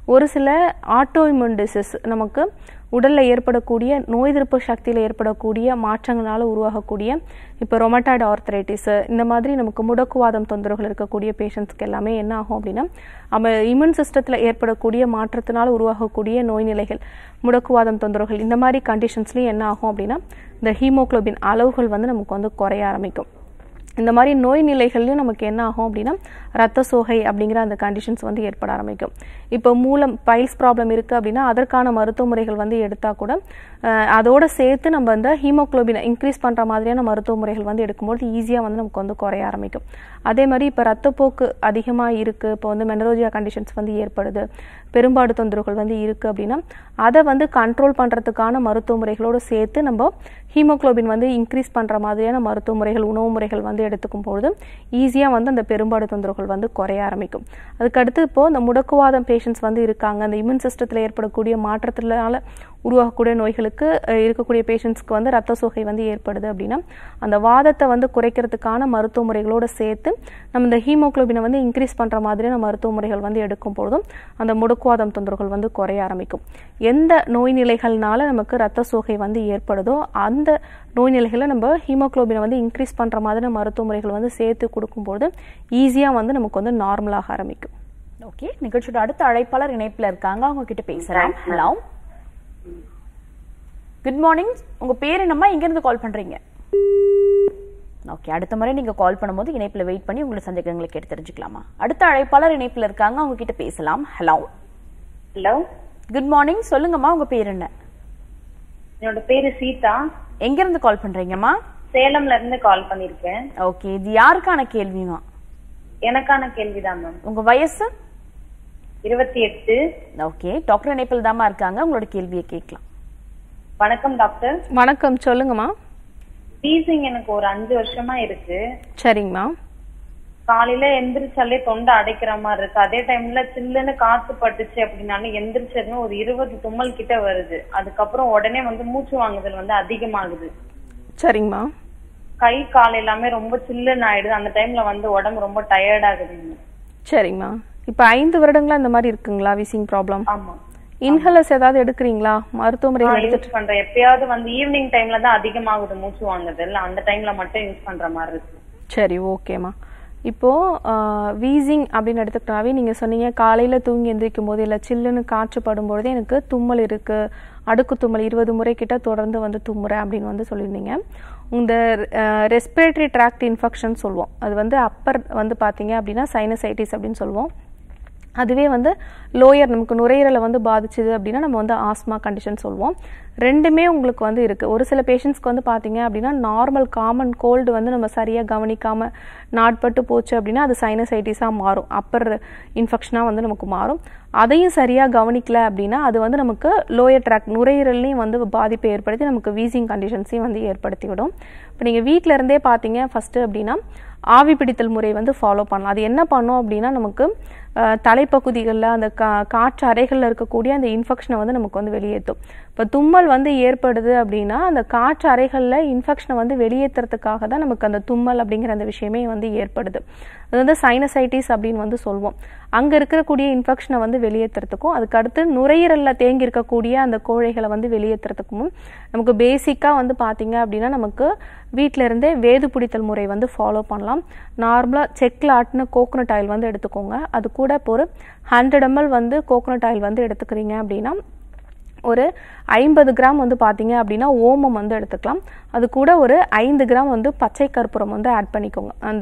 ஒரு சில ஆட்டோஇம்யூன் டிசீஸ் நமக்கு உடல்ல ஏற்படக்கூடிய நோய் எதிர்ப்பு சக்தியில ஏற்படக்கூடிய மாற்றங்களால உருவாகக்கூடிய இப்போ ரொமட்டாய்டு ஆர்த்தரைட்டிஸ் இந்த மாதிரி நமக்கு முடக்குவாதம் தொந்தரவுகள் இருக்கக்கூடிய பேஷண்ட்ஸ்க்கு எல்லாமே என்ன ஆகும் அப்படின்னா நம்ம இம்யூன் சிஸ்டத்தில் ஏற்படக்கூடிய மாற்றத்தினால உருவாகக்கூடிய நோய் நிலைகள் முடக்குவாதம் தொந்தரவுகள் இந்த மாதிரி கண்டிஷன்ஸ்லையும் என்ன ஆகும் அப்படின்னா இந்த ஹீமோகுளோபின் அளவுகள் வந்து நமக்கு வந்து குறைய ஆரம்பிக்கும் இந்த மாதிரி நோய் நிலைகள்லையும் நமக்கு என்ன ஆகும் அப்படின்னா ரத்த சோகை அப்படிங்கிற அந்த கண்டிஷன்ஸ் வந்து ஏற்பட ஆரம்பிக்கும் இப்போ மூலம் பைல்ஸ் ப்ராப்ளம் இருக்குது அப்படின்னா அதற்கான மருத்துவ முறைகள் வந்து எடுத்தால் கூட அஹ், அதோட சேர்த்து நம்ம இந்த ஹீமோகுளோபினை இன்க்ரீஸ் பண்ணுற மாதிரியான மருத்துவ முறைகள் வந்து எடுக்கும்போது ஈஸியாக வந்து நமக்கு வந்து குறைய ஆரம்பிக்கும் அதே மாதிரி இப்போ ரத்தப்போக்கு அதிகமாக இருக்குது இப்போ வந்து மெனரோஜியா கண்டிஷன்ஸ் வந்து ஏற்படுது பெரும்பாடு தொந்தரவுகள் வந்து இருக்குது அப்படின்னா அதை வந்து கண்ட்ரோல் பண்ணுறதுக்கான மருத்துவ முறைகளோடு சேர்த்து நம்ம ஹீமோகுளோபின் வந்து இன்க்ரீஸ் பண்ணுற மாதிரியான மருத்துவ முறைகள் உணவு முறைகள் வந்து எடுத்துக்கும் பொழுது ஈஸியாக வந்து அந்த பெரும்பாடு தொந்தரவுகள் வந்து குறைய ஆரம்பிக்கும் அதுக்கடுத்து இப்போது இந்த முடக்குவாதம் பேஷண்ட்ஸ் வந்து இருக்காங்க அந்த இம்யூன் சிஸ்டத்தில் ஏற்படக்கூடிய மாற்றத்தினால உருவாகக்கூடிய நோய்களுக்கு அஹ், இருக்கக்கூடிய பேஷண்ட்ஸ்க்கு வந்து ரத்த சோகை வந்து ஏற்படுது அப்படின்னா அந்த வாதத்தை வந்து குறைக்கிறதுக்கான மருத்துவ முறைகளோடு சேர்த்து நம்ம இந்த ஹீமோகுளோபினை வந்து இன்க்ரீஸ் பண்ணுற மாதிரியான மருத்துவ முறைகள் வந்து எடுக்கும் பொழுதும் அந்த முடக்குவாதம் தொந்தரவுகள் வந்து குறைய ஆரம்பிக்கும் எந்த நோய் நிலைகள்னால நமக்கு ரத்த சோகை வந்து ஏற்படுதோ அந்த நோய் நிலைகளை நம்ம ஹீமோகுளோபினை வந்து இன்க்ரீஸ் பண்ணுற மாதிரியான மருத்துவ முறைகள் வந்து சேர்த்து கொடுக்கும்போது ஈஸியாக வந்து நமக்கு வந்து நார்மலாக ஆரம்பிக்கும் ஓகே நிகழ்ச்சியோட அடுத்த அழைப்பாளர் இணைப்புல இருக்காங்க அவங்க கிட்ட பேசுறேன் ஹலோ குட் மார்னிங் உங்க பேர் என்னம்மா எங்க இருந்து கால் பண்றீங்க ஓகே அடுத்த முறை நீங்க கால் பண்ணும்போது இணைப்புல வெயிட் பண்ணி உங்களை சந்தேகங்களை கேட்டு தெரிஞ்சுக்கலாமா அடுத்த அழைப்பாளர் இணைப்புல இருக்காங்க அவங்க கிட்ட பேசலாம் ஹலோ ஹலோ குட் மார்னிங் சொல்லுங்கம்மா உங்க பேர் என்ன என்னோட பேரு சீதா எங்க இருந்து கால் பண்றீங்கம்மா சேலம்ல இருந்து கால் பண்ணிருக்கேன் ஓகே இது யாருக்கான கேள்விமா எனக்கான கேள்விதான் மேம் உங்க வயசு இருபத்தி எட்டு ஓகே டாக்டர் இணைப்பில் தாமா இருக்காங்க உங்களோட கேள்வியை கேட்கலாம் வணக்கம் டாக்டர் வணக்கம் சொல்லுங்கம்மா டீசிங் எனக்கு ஒரு அஞ்சு வருஷமா இருக்கு சரிங்கம்மா காலையில எந்திரிச்சாலே தொண்டை அடைக்கிற மாதிரி இருக்கு அதே டைம்ல சில்லுன்னு காத்து பட்டுச்சு அப்படின்னாலும் எந்திரிச்சதுமே ஒரு இருபது தும்மல் கிட்ட வருது அதுக்கப்புறம் உடனே வந்து மூச்சு வாங்குதல் வந்து அதிகமாகுது சரிங்கம்மா கை கால் எல்லாமே ரொம்ப சில்லுன்னு ஆயிடுது அந்த டைம்ல வந்து உடம்பு ரொம்ப டயர்ட் ஆகுதுங்க சரிங்கம்மா இப்போ ஐந்து வருடங்களா இந்த மாதிரி இருக்குங்களா விசிங் ப்ராப்ளம் ஆமா இன்ஹலர்ஸ் ஏதாவது எடுக்கிறீங்களா மருத்துவ முறைகள் எடுத்து யூஸ் பண்றேன் எப்பயாவது வந்து ஈவினிங் டைம்ல தான் அதிகமாகுது மூச்சு வாங்குதல் அந்த டைம்ல மட்டும் யூஸ் பண்ற மாதிரி இருக்கு சரி ஓகேம்மா இப்போ வீசிங் அப்படின்னு எடுத்துக்கிட்டாவே நீங்க சொன்னீங்க காலையில தூங்கி எந்திரிக்கும் போது இல்லை சில்லுன்னு காற்று படும்பொழுது எனக்கு தும்மல் இருக்கு அடுக்கு தும்மல் இருபது முறை கிட்ட தொடர்ந்து வந்து தும்முறேன் அப்படின்னு வந்து சொல்லியிருந்தீங்க இந்த ரெஸ்பிரேட்டரி ட்ராக்ட் இன்ஃபெக்ஷன் சொல்லுவோம் அது வந்து அப்பர் வந்து பார்த்தீங்க அப்படின்னா சைனசைட்டிஸ் அப்படின்னு சொல்லுவோம் அதுவே வந்து லோயர் நமக்கு நுரையீரலை வந்து பாதிச்சுது அப்படின்னா நம்ம வந்து ஆஸ்மா கண்டிஷன் சொல்லுவோம் ரெண்டுமே உங்களுக்கு வந்து இருக்குது ஒரு சில பேஷண்ட்ஸ்க்கு வந்து பார்த்தீங்க அப்படின்னா நார்மல் காமன் கோல்டு வந்து நம்ம சரியாக கவனிக்காமல் நாட்பட்டு போச்சு அப்படின்னா அது சைனசைட்டிஸாக மாறும் அப்பர் இன்ஃபெக்ஷனாக வந்து நமக்கு மாறும் அதையும் சரியாக கவனிக்கல அப்படின்னா அது வந்து நமக்கு லோயர் ட்ராக் நுரையீரல்லையும் வந்து பாதிப்பை ஏற்படுத்தி நமக்கு வீசிங் கண்டிஷன்ஸையும் வந்து ஏற்படுத்தி விடும் இப்போ நீங்கள் வீட்டில் இருந்தே பார்த்தீங்க ஃபஸ்ட்டு அப்படின்னா ஆவி பிடித்தல் முறை வந்து ஃபாலோ பண்ணலாம் அது என்ன பண்ணும் அப்படின்னா நமக்கு அஹ், தலைப்பகுதிகளில் அந்த கா காற்று அறைகளில் இருக்கக்கூடிய அந்த இன்ஃபெக்ஷனை வந்து நமக்கு வந்து வெளியேற்றும் இப்போ தும்மல் வந்து ஏற்படுது அப்படின்னா அந்த காற்று அறைகளில் இன்ஃபெக்ஷனை வந்து வெளியேற்றுறதுக்காக தான் நமக்கு அந்த தும்மல் அப்படிங்கிற அந்த விஷயமே வந்து ஏற்படுது அது வந்து சைனசைட்டிஸ் அப்படின்னு வந்து சொல்லுவோம் அங்கே இருக்கக்கூடிய இன்ஃபெக்ஷனை வந்து வெளியேற்றுறதுக்கும் அதுக்கு அடுத்து நுரையீரலில் தேங்கி இருக்கக்கூடிய அந்த கோழைகளை வந்து வெளியேற்றுறதுக்கும் நமக்கு பேசிக்காக வந்து பார்த்தீங்க அப்படின்னா நமக்கு வீட்டில இருந்தே வேது பிடித்தல் முறை வந்து ஃபாலோ பண்ணலாம் நார்மலாக செக்கில் ஆட்டின கோகோனட் ஆயில் வந்து எடுத்துக்கோங்க அது கூட இப்போ ஒரு ஹண்ட்ரட் எம்எல் வந்து கோகோனட் ஆயில் வந்து எடுத்துக்கிறீங்க அப்படின்னா ஒரு ஐம்பது கிராம் வந்து பார்த்தீங்க அப்படின்னா ஓமம் வந்து எடுத்துக்கலாம் அது கூட ஒரு ஐந்து கிராம் வந்து பச்சை கற்பூரம் வந்து ஆட் பண்ணிக்கோங்க அந்த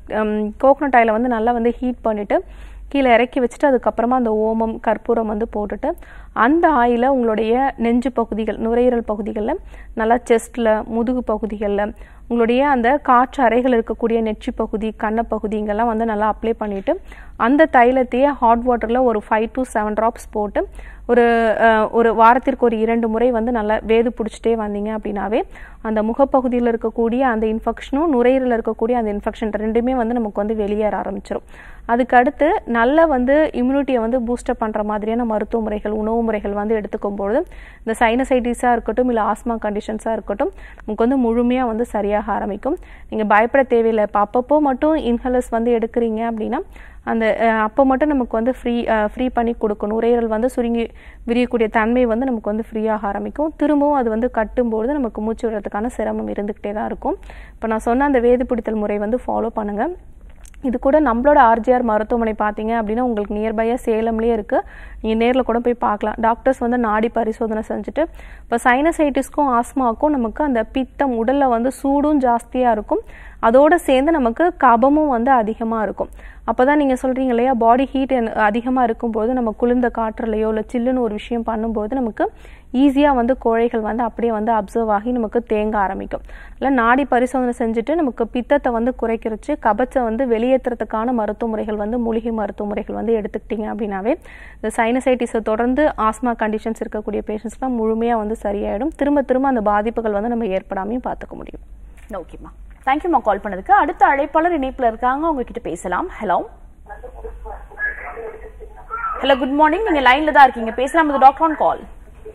கோகோனட் ஆயிலை வந்து நல்லா வந்து ஹீட் பண்ணிவிட்டு கீழே இறக்கி வச்சுட்டு அதுக்கப்புறமா அந்த ஓமம் கற்பூரம் வந்து போட்டுட்டு அந்த ஆயிலை உங்களுடைய நெஞ்சு பகுதிகள் நுரையீரல் பகுதிகளில் நல்லா செஸ்ட்டில் முதுகு பகுதிகளில் உங்களுடைய அந்த காற்று அறைகள் இருக்கக்கூடிய நெற்றி பகுதி கன்னப்பகுதி இங்கெல்லாம் வந்து நல்லா அப்ளை பண்ணிவிட்டு அந்த தைலத்தையே ஹாட் வாட்டரில் ஒரு ஃபைவ் டு செவன் ட்ராப்ஸ் போட்டு ஒரு அஹ், ஒரு வாரத்திற்கு ஒரு இரண்டு முறை வந்து நல்லா வேது பிடிச்சிட்டே வந்தீங்க அப்படின்னாவே அந்த முகப்பகுதியில் இருக்கக்கூடிய அந்த இன்ஃபெக்ஷனும் நுரையீரலில் இருக்கக்கூடிய அந்த இன்ஃபெக்ஷன் ரெண்டுமே வந்து நமக்கு வந்து வெளியேற ஆரம்பிச்சிடும் அதுக்கு அடுத்து நல்ல வந்து இம்யூனிட்டியை வந்து பூஸ்டப் பண்ணுற மாதிரியான மருத்துவ முறைகள் உணவு முறைகள் வந்து எடுத்துக்கும் பொழுது இந்த சைனசைட்டிஸாக இருக்கட்டும் இல்லை ஆஸ்மா கண்டிஷன்ஸாக இருக்கட்டும் நமக்கு வந்து முழுமையாக வந்து சரியாக ஆரம்பிக்கும் நீங்கள் பயப்பட தேவையில்லை இப்போ அப்பப்போ மட்டும் இன்ஹலர்ஸ் வந்து எடுக்கிறீங்க அப்படின்னா அந்த அஹ், அப்போ மட்டும் நமக்கு வந்து ஃப்ரீ ஃப்ரீ பண்ணி கொடுக்கும் நுரையீரல் வந்து சுருங்கி விரியக்கூடிய தன்மை வந்து நமக்கு வந்து ஃப்ரீயாக ஆரம்பிக்கும் திரும்பவும் அது வந்து கட்டும்போது நமக்கு மூச்சு விடுறதுக்கான சிரமம் இருந்துக்கிட்டே தான் இருக்கும் இப்போ நான் சொன்ன அந்த வேது பிடித்தல் முறை வந்து ஃபாலோ பண்ணுங்கள் இது கூட நம்மளோட ஆர்ஜிஆர் மருத்துவமனை பார்த்தீங்க அப்படின்னா உங்களுக்கு நியர்பையாக சேலம்லேயே இருக்குது நீங்கள் நேரில் கூட போய் பார்க்கலாம் டாக்டர்ஸ் வந்து நாடி பரிசோதனை செஞ்சுட்டு இப்போ சைனசைட்டிஸ்க்கும் ஆஸ்மாவுக்கும் நமக்கு அந்த பித்தம் உடலில் வந்து சூடும் ஜாஸ்தியாக இருக்கும் அதோடு சேர்ந்து நமக்கு கபமும் வந்து அதிகமாக இருக்கும் அப்போ தான் நீங்கள் சொல்கிறீங்க இல்லையா பாடி ஹீட் அதிகமாக இருக்கும்போது நம்ம குளிர்ந்த காற்றுலையோ இல்லை சில்லுன்னு ஒரு விஷயம் பண்ணும்போது நமக்கு ஈஸியாக வந்து கோழைகள் வந்து அப்படியே வந்து அப்சர்வ் ஆகி நமக்கு தேங்க ஆரம்பிக்கும் இல்லை நாடி பரிசோதனை செஞ்சுட்டு நமக்கு பித்தத்தை வந்து குறைக்கிறச்சு கபத்தை வந்து வெளியேற்றுறதுக்கான மருத்துவ முறைகள் வந்து மூலிகை மருத்துவ முறைகள் வந்து எடுத்துக்கிட்டீங்க அப்படின்னாவே இந்த சைனசைட்டிஸை தொடர்ந்து ஆஸ்மா கண்டிஷன்ஸ் இருக்கக்கூடிய பேஷண்ட்ஸ்லாம் முழுமையாக வந்து சரியாயிடும் திரும்ப திரும்ப அந்த பாதிப்புகள் வந்து நம்ம ஏற்படாமையும் பார்த்துக்க முடியும் ஓகேம்மா தேங்க்யூம்மா கால் பண்ணதுக்கு அடுத்த அழைப்பாளர் இணைப்புல இருக்காங்க உங்ககிட்ட பேசலாம் ஹலோ ஹலோ குட் மார்னிங் நீங்க லைன்ல தான் இருக்கீங்க பேசலாம் இது டாக்டர் ஆன் கால்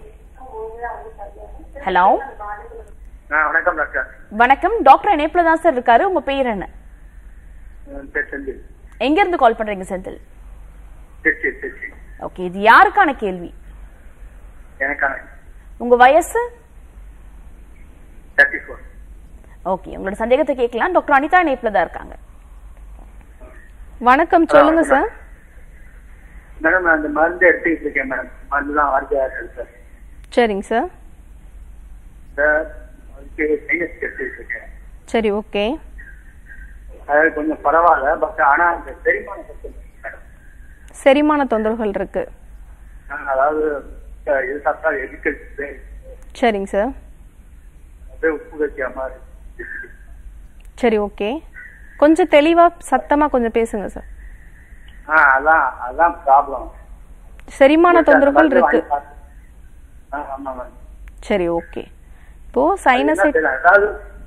ஹலோ வணக்கம் டாக்டர் வணக்கம் டாக்டர் இணைப்புல தான் சார் இருக்காரு உங்க பேர் என்ன செந்தில் எங்க இருந்து கால் பண்றீங்க செந்தில் திருச்சி திருச்சி ஓகே இது யாருக்கான கேள்வி எனக்கான உங்க வயசு தேர்ட்டி ஃபோர் ஓகே உங்களோட சந்தேகத்தை கேட்கலாம் டாக்டர் அனிதா இணைப்புல தான் இருக்காங்க வணக்கம் சொல்லுங்க சார் மேடம் நான் அந்த மருந்து எடுத்துக்கிட்டு இருக்கேன் மேடம் மருந்து தான் ஆர்ஜிஆர் சார் சரிங்க சார் சார் அதுக்கு சைனஸ் எடுத்துக்கிட்டு இருக்கேன் சரி ஓகே அதாவது கொஞ்சம் பரவாயில்ல பட் ஆனா அந்த செரிமான பிரச்சனை மேடம் செரிமான தொந்தரவுகள் இருக்கு நான் அதாவது அஹ், இது சாப்பிட்டா எதுக்கு சரிங்க சார் அப்படியே உப்பு கட்டியா மாதிரி இருக்கு. சரி ஓகே கொஞ்சம் தெளிவா சத்தமா கொஞ்சம் பேசுங்க சார் ஆ அதான் அதான் ப்ராப்ளம் செரிமான தொந்தரவுகள் இருக்கு ஆமா மேடம் சரி ஓகே இப்போ சைனஸ் அதாவது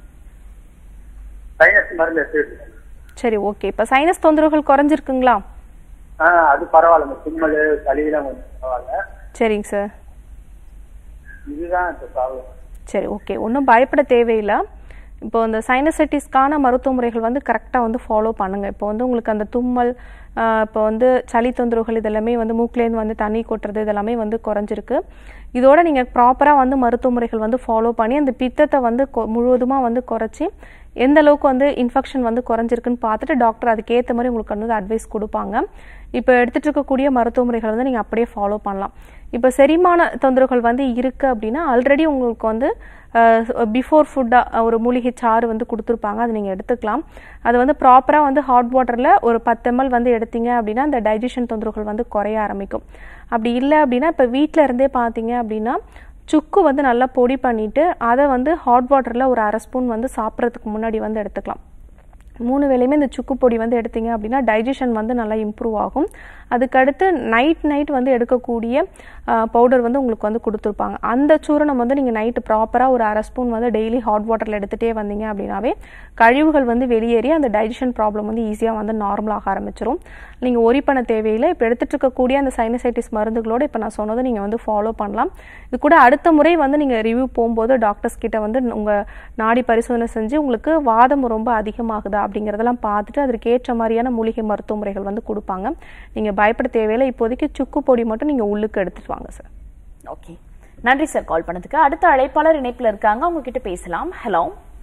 சைனஸ் மருந்து எடுத்துக்கிட்டு இருக்கேன். சரி ஓகே இப்போ சைனஸ் தொந்தரவுகள் குறைஞ்சிருக்குங்களா ஆ அது பரவாயில்ல இந்த தும்மல் சளியெல்லாம் கொஞ்சம் பரவாயில்ல சரிங்க சார் இதுதான் இந்த ப்ராப்ளம் சரி ஓகே ஒன்றும் பயப்பட தேவையில்லை இப்போ இந்த சைனசைட்டிஸ்க்கான மருத்துவ முறைகள் வந்து கரெக்டாக வந்து ஃபாலோ பண்ணுங்கள் இப்போ வந்து உங்களுக்கு அந்த தும்மல் ஆஹ் இப்போ வந்து சளி தொந்தரவுகள் இதெல்லாமே வந்து மூக்குலேருந்து வந்து தண்ணி கொட்டுறது இதெல்லாமே வந்து குறைஞ்சிருக்கு இதோட நீங்கள் ப்ராப்பராக வந்து மருத்துவ முறைகள் வந்து ஃபாலோ பண்ணி அந்த பித்தத்தை வந்து முழுவதுமாக வந்து குறைச்சி எந்த அளவுக்கு வந்து இன்ஃபெக்ஷன் வந்து குறைஞ்சிருக்குன்னு பார்த்துட்டு டாக்டர் அதுக்கேற்ற மாதிரி உங்களுக்கு வந்து அட்வைஸ் கொடுப்பாங்க இப்போ எடுத்துட்டு இருக்கக்கூடிய மருத்துவ முறைகள் வந்து நீங்கள் அப்படியே ஃபாலோ பண்ணலாம் இப்போ செரிமான தொந்தரவுகள் வந்து இருக்குது அப்படின்னா ஆல்ரெடி உங்களுக்கு வந்து பிஃபோர் ஃபுட்டாக ஒரு மூலிகை சாறு வந்து கொடுத்துருப்பாங்க அதை நீங்கள் எடுத்துக்கலாம் அது வந்து ப்ராப்பராக வந்து ஹாட் வாட்டரில் ஒரு பத்து ml வந்து எடுத்தீங்க அப்படின்னா அந்த டைஜஷன் தொந்தரவுகள் வந்து குறைய ஆரம்பிக்கும் அப்படி இல்லை அப்படின்னா இப்போ வீட்டில் இருந்தே பார்த்தீங்க அப்படின்னா சுக்கு வந்து நல்லா பொடி பண்ணிட்டு அதை வந்து ஹாட் வாட்டரில் ஒரு அரை ஸ்பூன் வந்து சாப்பிட்றதுக்கு முன்னாடி வந்து எடுத்துக்கலாம் மூணு வேளையுமே இந்த சுக்கு பொடி வந்து எடுத்தீங்க அப்படின்னா டைஜஷன் வந்து நல்லா இம்ப்ரூவ் ஆகும் அதுக்கடுத்து நைட் நைட் வந்து எடுக்கக்கூடிய பவுடர் வந்து உங்களுக்கு வந்து கொடுத்துருப்பாங்க அந்த சூரணம் வந்து நீங்கள் நைட்டு ப்ராப்பராக ஒரு அரை ஸ்பூன் வந்து டெய்லி ஹாட் வாட்டரில் எடுத்துகிட்டே வந்தீங்க அப்படின்னாவே கழிவுகள் வந்து வெளியேறி அந்த டைஜஷன் ப்ராப்ளம் வந்து ஈஸியாக வந்து நார்மலாக ஆரம்பிச்சிரும் நீங்கள் ஒரி பண்ண தேவையில்லை இப்போ எடுத்துட்டு இருக்கக்கூடிய அந்த சைனசைட்டிஸ் மருந்துகளோடு இப்போ நான் சொன்னதை நீங்கள் வந்து ஃபாலோ பண்ணலாம் இது கூட அடுத்த முறை வந்து நீங்கள் ரிவ்யூ போகும்போது டாக்டர்ஸ் கிட்ட வந்து உங்கள் நாடி பரிசோதனை செஞ்சு உங்களுக்கு வாதம் ரொம்ப அதிகமாகுதா அப்படிங்கிறதெல்லாம் பார்த்துட்டு அதற்கு ஏற்ற மாதிரியான மூலிகை மருத்துவ முறைகள் வந்து கொடுப்பாங்க நீங்கள் பயப்பட தேவையில்லை இப்போதைக்கு சுக்கு பொடி மட்டும் நீங்கள் உள்ளுக்கு எடுத்துட்டு வாங்க சார் ஓகே நன்றி சார் கால் பண்ணதுக்கு அடுத்த அழைப்பாளர் இணைப்புல இருக்காங்க உங்ககிட்ட பேசலாம் ஹலோ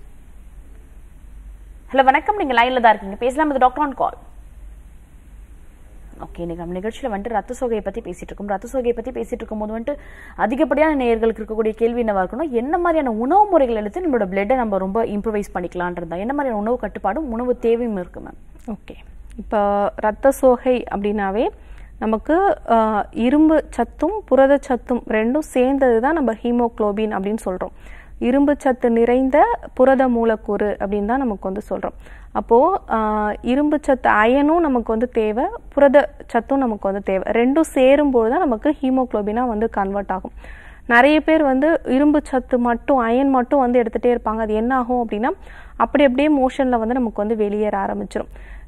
ஹலோ வணக்கம் நீங்க லைன்ல தான் இருக்கீங்க பேசலாம் இது டாக்டர் ஆன் கால் ஓகே இன்னைக்கு நம்ம நிகழ்ச்சியில வந்துட்டு ரத்த சோகையை பத்தி பேசிட்டு இருக்கோம் ரத்த சோகையை பத்தி பேசிட்டு இருக்கும்போது வந்துட்டு அதிகப்படியான நேயர்களுக்கு இருக்கக்கூடிய கேள்வி என்னவா இருக்கணும் என்ன மாதிரியான உணவு முறைகள் எடுத்து நம்மளோட பிளட்டை நம்ம ரொம்ப இம்ப்ரூவைஸ் பண்ணிக்கலான்றதா என்ன மாதிரியான உணவு கட்டுப்பாடும் உணவு தேவையும் இருக்கு மேம் ஓகே இப்போ ரத்த சோகை அப்படின்னாவே நமக்கு ஆஹ், இரும்பு சத்தும் புரத சத்தும் ரெண்டும் சேர்ந்தது தான் நம்ம ஹீமோக்ளோபின் அப்படின்னு சொல்கிறோம் இரும்பு சத்து நிறைந்த புரத மூலக்கூறு அப்படின்னு தான் நமக்கு வந்து சொல்கிறோம் அப்போது இரும்பு சத்து அயனும் நமக்கு வந்து தேவை புரத சத்தும் நமக்கு வந்து தேவை ரெண்டும் சேரும்போது தான் நமக்கு ஹீமோக்ளோபினாக வந்து கன்வெர்ட் ஆகும் நிறைய பேர் வந்து இரும்பு சத்து மட்டும் அயன் மட்டும் வந்து எடுத்துகிட்டே இருப்பாங்க அது என்ன ஆகும் அப்படின்னா அப்படி அப்படியே மோஷனில் வந்து நமக்கு வந்து வெளியேற ஆரம்பிச்சிடும்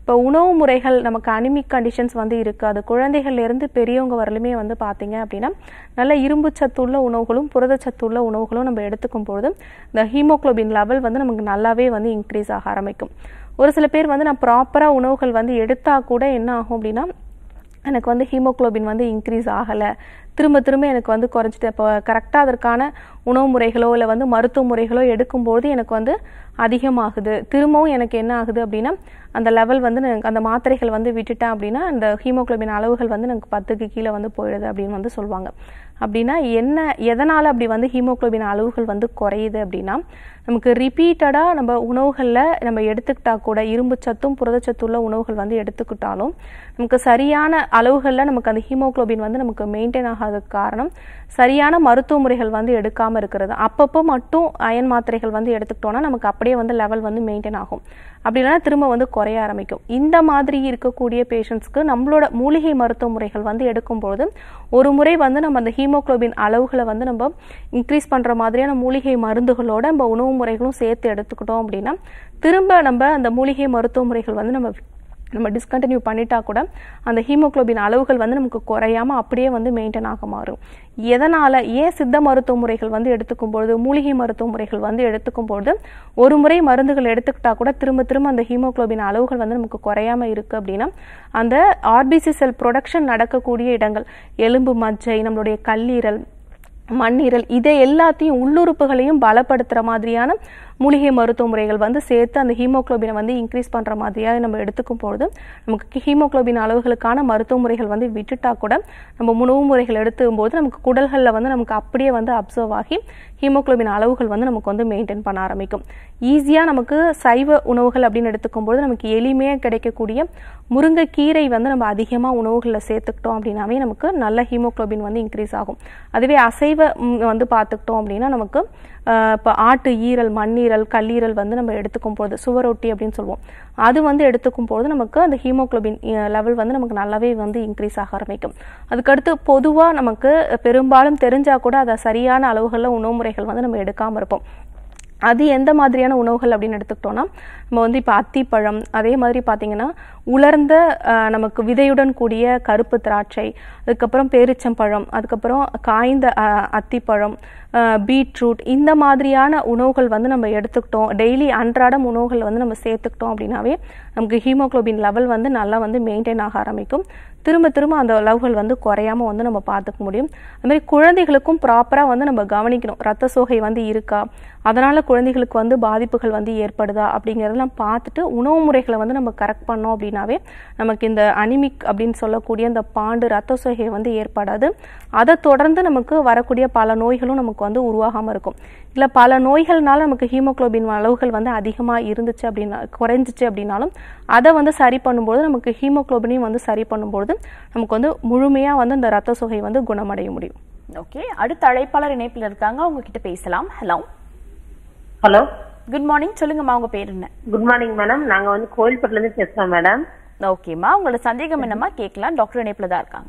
இப்போ உணவு முறைகள் நமக்கு அனிமிக் கண்டிஷன்ஸ் வந்து இருக்கு அது குழந்தைகள்ல இருந்து பெரியவங்க வரலுமே வந்து பார்த்தீங்க அப்படின்னா நல்ல இரும்பு சத்துள்ள உணவுகளும் புரதச்சத்துள்ள உணவுகளும் நம்ம எடுத்துக்கும் பொழுது இந்த ஹீமோகுளோபின் லெவல் வந்து நமக்கு நல்லாவே வந்து இன்க்ரீஸ் ஆக ஆரம்பிக்கும் ஒரு சில பேர் வந்து நான் ப்ராப்பராக உணவுகள் வந்து எடுத்தா கூட என்ன ஆகும் அப்படின்னா எனக்கு வந்து ஹீமோகுளோபின் வந்து இன்க்ரீஸ் ஆகலை திரும்ப திரும்ப எனக்கு வந்து குறைஞ்சிட்டு இப்போ கரெக்டாக அதற்கான உணவு முறைகளோ இல்லை வந்து மருத்துவ முறைகளோ எடுக்கும்போது எனக்கு வந்து அதிகமாகுது திரும்பவும் எனக்கு என்ன ஆகுது அப்படின்னா அந்த லெவல் வந்து எனக்கு அந்த மாத்திரைகள் வந்து விட்டுட்டேன் அப்படின்னா அந்த ஹீமோகுளோபின் அளவுகள் வந்து எனக்கு பத்துக்கு கீழே வந்து போயிடுது அப்படின்னு வந்து சொல்லுவாங்க அப்படின்னா என்ன எதனால் அப்படி வந்து ஹீமோகுளோபின் அளவுகள் வந்து குறையுது அப்படின்னா நமக்கு ரிப்பீட்டடாக நம்ம உணவுகளில் நம்ம எடுத்துக்கிட்டா கூட இரும்பு சத்தும் புரதச்சத்துள்ள உணவுகள் வந்து எடுத்துக்கிட்டாலும் நமக்கு சரியான அளவுகளில் நமக்கு அந்த ஹீமோகுளோபின் வந்து நமக்கு மெயின்டைன் ஆகாததுக்கு காரணம் சரியான மருத்துவ முறைகள் வந்து எடுக்காமல் இருக்கிறது அப்பப்போ மட்டும் அயன் மாத்திரைகள் வந்து எடுத்துக்கிட்டோம்னா நமக்கு அப்படியே வந்து லெவல் வந்து மெயின்டைன் ஆகும் அப்படி இல்லைன்னா திரும்ப வந்து குறைய ஆரம்பிக்கும் இந்த மாதிரி இருக்கக்கூடிய பேஷண்ட்ஸ்க்கு நம்மளோட மூலிகை மருத்துவ முறைகள் வந்து எடுக்கும்பொழுது ஒரு முறை வந்து நம்ம அந்த ஹீமோகுளோபின் அளவுகளை வந்து நம்ம இன்க்ரீஸ் பண்ணுற மாதிரியான மூலிகை மருந்துகளோட நம்ம உணவு முறைகளும் சேர்த்து எடுத்துக்கிட்டோம் அப்படின்னா திரும்ப நம்ம அந்த மூலிகை மருத்துவ முறைகள் வந்து நம்ம நம்ம டிஸ்கண்டினியூ பண்ணிட்டா கூட அந்த ஹீமோகுளோபின் அளவுகள் வந்து நமக்கு குறையாம அப்படியே வந்து மெயின்டைன் ஆக மாறும் எதனால ஏன் சித்த மருத்துவ முறைகள் வந்து எடுத்துக்கும் பொழுது மூலிகை மருத்துவ முறைகள் வந்து எடுத்துக்கும் பொழுது ஒரு முறை மருந்துகள் எடுத்துக்கிட்டா கூட திரும்ப திரும்ப அந்த ஹீமோகுளோபின் அளவுகள் வந்து நமக்கு குறையாம இருக்கு அப்படின்னா அந்த ஆர்பிசி செல் ப்ரொடக்ஷன் நடக்கக்கூடிய இடங்கள் எலும்பு மஜ்ஜை நம்மளுடைய கல்லீரல் மண்ணீரல் இதை எல்லாத்தையும் உள்ளுறுப்புகளையும் பலப்படுத்துற மாதிரியான மூலிகை மருத்துவ முறைகள் வந்து சேர்த்து அந்த ஹீமோகுளோபினை வந்து இன்க்ரீஸ் பண்ற மாதிரியாக நம்ம எடுத்துக்கும் பொழுது நமக்கு ஹீமோகுளோபின் அளவுகளுக்கான மருத்துவ முறைகள் வந்து விட்டுட்டா கூட நம்ம உணவு முறைகள் எடுத்துக்கும் போது நமக்கு குடல்களில் வந்து நமக்கு அப்படியே வந்து அப்சர்வ் ஆகி ஹீமோகுளோபின் அளவுகள் வந்து நமக்கு வந்து மெயின்டைன் பண்ண ஆரம்பிக்கும் ஈஸியாக நமக்கு சைவ உணவுகள் அப்படின்னு எடுத்துக்கும் பொழுது நமக்கு எளிமையாக கிடைக்கக்கூடிய முருங்கைக்கீரை வந்து நம்ம அதிகமாக உணவுகளில் சேர்த்துக்கிட்டோம் அப்படின்னாவே நமக்கு நல்ல ஹீமோகுளோபின் வந்து இன்க்ரீஸ் ஆகும் அதுவே அசைவ ம், வந்து பார்த்துக்கிட்டோம் அப்படின்னா நமக்கு இப்போ ஆட்டு ஈரல் மண்ணீரல் கல்லீரல் வந்து நம்ம எடுத்துக்கும் போது சுவரொட்டி அப்படின்னு சொல்லுவோம் அது வந்து எடுத்துக்கும் போது நமக்கு அந்த ஹீமோகுளோபின் லெவல் வந்து நமக்கு நல்லாவே வந்து இன்க்ரீஸ் ஆக ஆரம்பிக்கும் அதுக்கடுத்து பொதுவாக நமக்கு பெரும்பாலும் தெரிஞ்சா கூட அதை சரியான அளவுகளில் உணவு முறைகள் வந்து நம்ம எடுக்காமல் இருப்போம் அது எந்த மாதிரியான உணவுகள் அப்படின்னு எடுத்துக்கிட்டோம்னா நம்ம வந்து இப்போ அத்திப்பழம் அதே மாதிரி பார்த்தீங்கன்னா உலர்ந்த அஹ், நமக்கு விதையுடன் கூடிய கருப்பு திராட்சை அதுக்கப்புறம் பேரிச்சம்பழம் அதுக்கப்புறம் காய்ந்த அஹ், அத்திப்பழம் அஹ், பீட்ரூட் இந்த மாதிரியான உணவுகள் வந்து நம்ம எடுத்துக்கிட்டோம் டெய்லி அன்றாடம் உணவுகள் வந்து நம்ம சேர்த்துக்கிட்டோம் அப்படின்னாவே நமக்கு ஹீமோகுளோபின் லெவல் வந்து நல்லா வந்து மெயின்டைன் ஆக ஆரம்பிக்கும் திரும்ப திரும்ப அந்த லெவல்கள் வந்து குறையாம வந்து நம்ம பார்த்துக்க முடியும் அது மாதிரி குழந்தைகளுக்கும் ப்ராப்பராக வந்து நம்ம கவனிக்கணும் ரத்த சோகை வந்து இருக்கா அதனால குழந்தைகளுக்கு வந்து பாதிப்புகள் வந்து ஏற்படுதா அப்படிங்கிறதெல்லாம் பார்த்துட்டு உணவு முறைகளை வந்து நம்ம கரெக்ட் பண்ணோம் அப்படின்னாவே நமக்கு இந்த அனிமிக் அப்படின்னு சொல்லக்கூடிய இந்த பாண்டு ரத்த சோகை வந்து ஏற்படாது அதை தொடர்ந்து நமக்கு வரக்கூடிய பல நோய்களும் நமக்கு வந்து உருவாகாமல் இருக்கும் இல்லை பல நோய்கள்னால நமக்கு ஹீமோகுளோபின் அளவுகள் வந்து அதிகமாக இருந்துச்சு அப்படின்னா குறைஞ்சிச்சு அப்படின்னாலும் அதை வந்து சரி பண்ணும்போது நமக்கு ஹீமோகுளோபினையும் வந்து சரி பண்ணும்போது நமக்கு வந்து முழுமையாக வந்து இந்த ரத்த சோகை வந்து குணமடைய முடியும் ஓகே அடுத்த அழைப்பாளர் இணைப்பில் இருக்காங்க அவங்க கிட்ட பேசலாம் ஹலோ ஹலோ குட் மார்னிங் சொல்லுங்கம்மா உங்க பேர் என்ன குட் மார்னிங் மேடம் நாங்க வந்து கோயில்பட்டில இருந்து பேசுறோம் மேடம் ஓகேம்மா உங்களோட சந்தேகம் என்னம்மா கேட்கலாம் டாக்டர் இணைப்புல தான் இருக்காங்க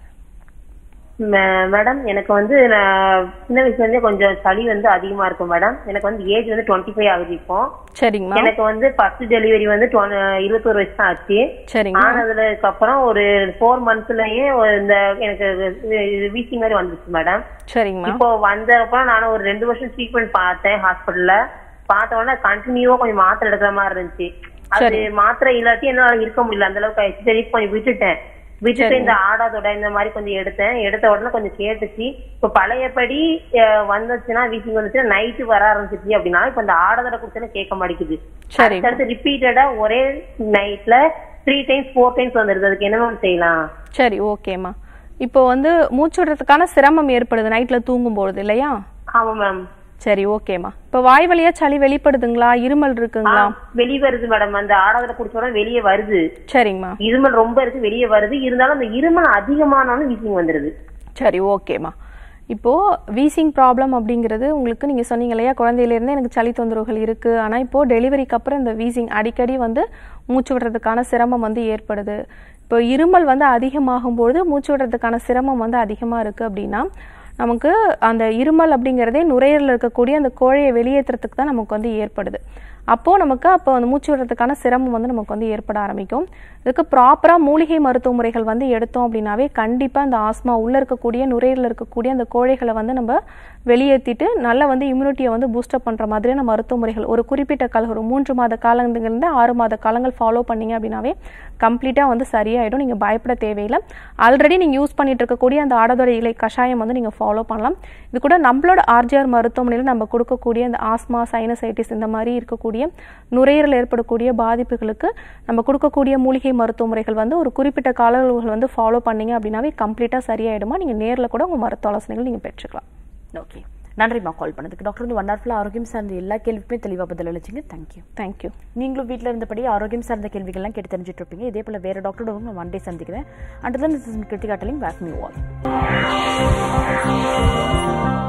மே- மேடம் எனக்கு வந்து நான் சின்ன வயசுல இருந்தே கொஞ்சம் சளி வந்து அதிகமா இருக்கும் மேடம் எனக்கு வந்து ஏஜ் வந்து டுவெண்ட்டி ஃபைவ் ஆகுது இப்போ சரிங்கம்மா எனக்கு வந்து ஃபர்ஸ்ட் டெலிவரி வந்து இருபத்தோரு வயசு தான் ஆச்சு சரிங்கம்மா ஆனதுக்கு அப்புறம் ஒரு ஃபோர் மந்த்ஸ்லயே இந்த எனக்கு வீசி மாதிரி வந்துச்சு மேடம் சரிங்கம்மா இப்போ வந்தப்பறம் நானும் ஒரு ரெண்டு வருஷம் ட்ரீட்மெண்ட் பார்த்தேன் ஹாஸ்பிட்டல்ல பார்த்த உடனே கண்டினியூவா கொஞ்சம் மாத்திரை எடுக்கிற மாதிரி இருந்துச்சு அது மாத்திரை இல்லாட்டி என்னால இருக்க முடியல அந்த அளவுக்கு ஆயிடுச்சு சரி கொஞ்சம் விட்டுட்டேன் விட்டுட்டு இந்த ஆடாதோட இந்த மாதிரி கொஞ்சம் எடுத்தேன் எடுத்த உடனே கொஞ்சம் கேட்டுச்சு இப்ப பழையபடி அஹ், வந்துச்சுன்னா வீசிங் வந்துச்சுன்னா நைட்டு வர ஆரம்பிச்சிச்சு அப்படின்னா இப்ப இந்த ஆடாதோட குடிச்சா கேட்க மாட்டேங்குது சரி அடுத்து ரிப்பீட்டடா ஒரே நைட்ல த்ரீ டைம்ஸ் ஃபோர் டைம்ஸ் வந்துருது அதுக்கு என்ன மேம் செய்யலாம் சரி ஓகேம்மா இப்போ வந்து மூச்சு விடுறதுக்கான சிரமம் ஏற்படுது நைட்ல தூங்கும்பொழுது இல்லையா ஆமா மேம் சரி ஓகேம்மா இப்போ வாய் வழியா சளி வெளிப்படுதுங்களா இருமல் இருக்குங்களா வெளியே வருது மேடம் அந்த ஆடாதோட குடிச்ச உடனே வெளியே வருது சரிங்கம்மா இருமல் ரொம்ப இருக்கு வெளியே வருது இருந்தாலும் அந்த இருமல் அதிகமானாலும் வீசிங் வந்துருது சரி ஓகேம்மா இப்போ வீசிங் ப்ராப்ளம் அப்படிங்கிறது உங்களுக்கு நீங்க சொன்னீங்க இல்லையா குழந்தையிலேருந்து எனக்கு சளி தொந்தரவுகள் இருக்கு ஆனா இப்போ டெலிவரிக்கு அப்புறம் இந்த வீசிங் அடிக்கடி வந்து மூச்சு விடுறதுக்கான சிரமம் வந்து ஏற்படுது இப்போ இருமல் வந்து அதிகமாகும்போது மூச்சு விடுறதுக்கான சிரமம் வந்து அதிகமா இருக்கு அப்படின்னா நமக்கு அந்த இருமல் அப்படிங்கிறதே நுரையீரலில் இருக்கக்கூடிய அந்த கோழையை வெளியேற்றுறதுக்கு தான் நமக்கு வந்து ஏற்படுது அப்போது நமக்கு அப்போ அந்த மூச்சு விடுறதுக்கான சிரமம் வந்து நமக்கு வந்து ஏற்பட ஆரம்பிக்கும் இதுக்கு ப்ராப்பராக மூலிகை மருத்துவ முறைகள் வந்து எடுத்தோம் அப்படின்னாவே கண்டிப்பாக இந்த ஆஸ்மா உள்ளே இருக்கக்கூடிய நுரையீரலில் இருக்கக்கூடிய அந்த கோழைகளை வந்து நம்ம வெளியேற்றிட்டு நல்லா வந்து இம்யூனிட்டியை வந்து பூஸ்டப் பண்ணுற மாதிரியான மருத்துவ முறைகள் ஒரு குறிப்பிட்ட கால ஒரு மூன்று மாத காலங்கள்லேருந்து ஆறு மாத காலங்கள் ஃபாலோ பண்ணீங்க அப்படின்னாவே கம்ப்ளீட்டாக வந்து சரியாயிடும் நீங்கள் பயப்பட தேவையில்லை ஆல்ரெடி நீங்கள் யூஸ் பண்ணிட்டு இருக்கக்கூடிய அந்த ஆடதோட இலை கஷாயம் வந்து நீங்கள் ஃபாலோ பண்ணலாம் இது கூட நம்மளோட ஆர்ஜிஆர் மருத்துவமனையில் நம்ம கொடுக்கக்கூடிய அந்த ஆஸ்மா சைனசைட்டிஸ் இந்த மாதிரி இருக்கக்கூடிய நுரையீரல் ஏற்படக்கூடிய பாதிப்புகளுக்கு நம்ம கொடுக்கக்கூடிய மூலிகை மருத்துவ முறைகள் வந்து ஒரு குறிப்பிட்ட கால அளவுகள் வந்து ஃபாலோ பண்ணீங்க அப்படின்னாவே கம்ப்ளீட்டாக சரியாயிடுமா நீங்கள் நேரில் கூட உங்கள் மருத்துவ ஆலோசனைகள் நீங்கள் பெற்றுக்கலாம் ஓகே நன்றிம்மா கால் பண்ணதுக்கு டாக்டர் வந்து ஒன் ஹவர்ஃபுல்லாக ஆரோக்கியம் சார்ந்த எல்லா கேள்விக்குமே தெளிவாக பதில் அளிச்சிங்க தேங்க்யூ தேங்க்யூ நீங்களும் வீட்டில் இருந்தபடி ஆரோக்கியம் சார்ந்த கேள்விகள்லாம் கேட்டு தெரிஞ்சுட்டு இருப்பீங்க இதே போல வேற டாக்டரோட நான் ஒன் டே சந்திக்கிறேன் அண்ட் தான் கிருத்திகா டெலிங் பேக் மீ வால்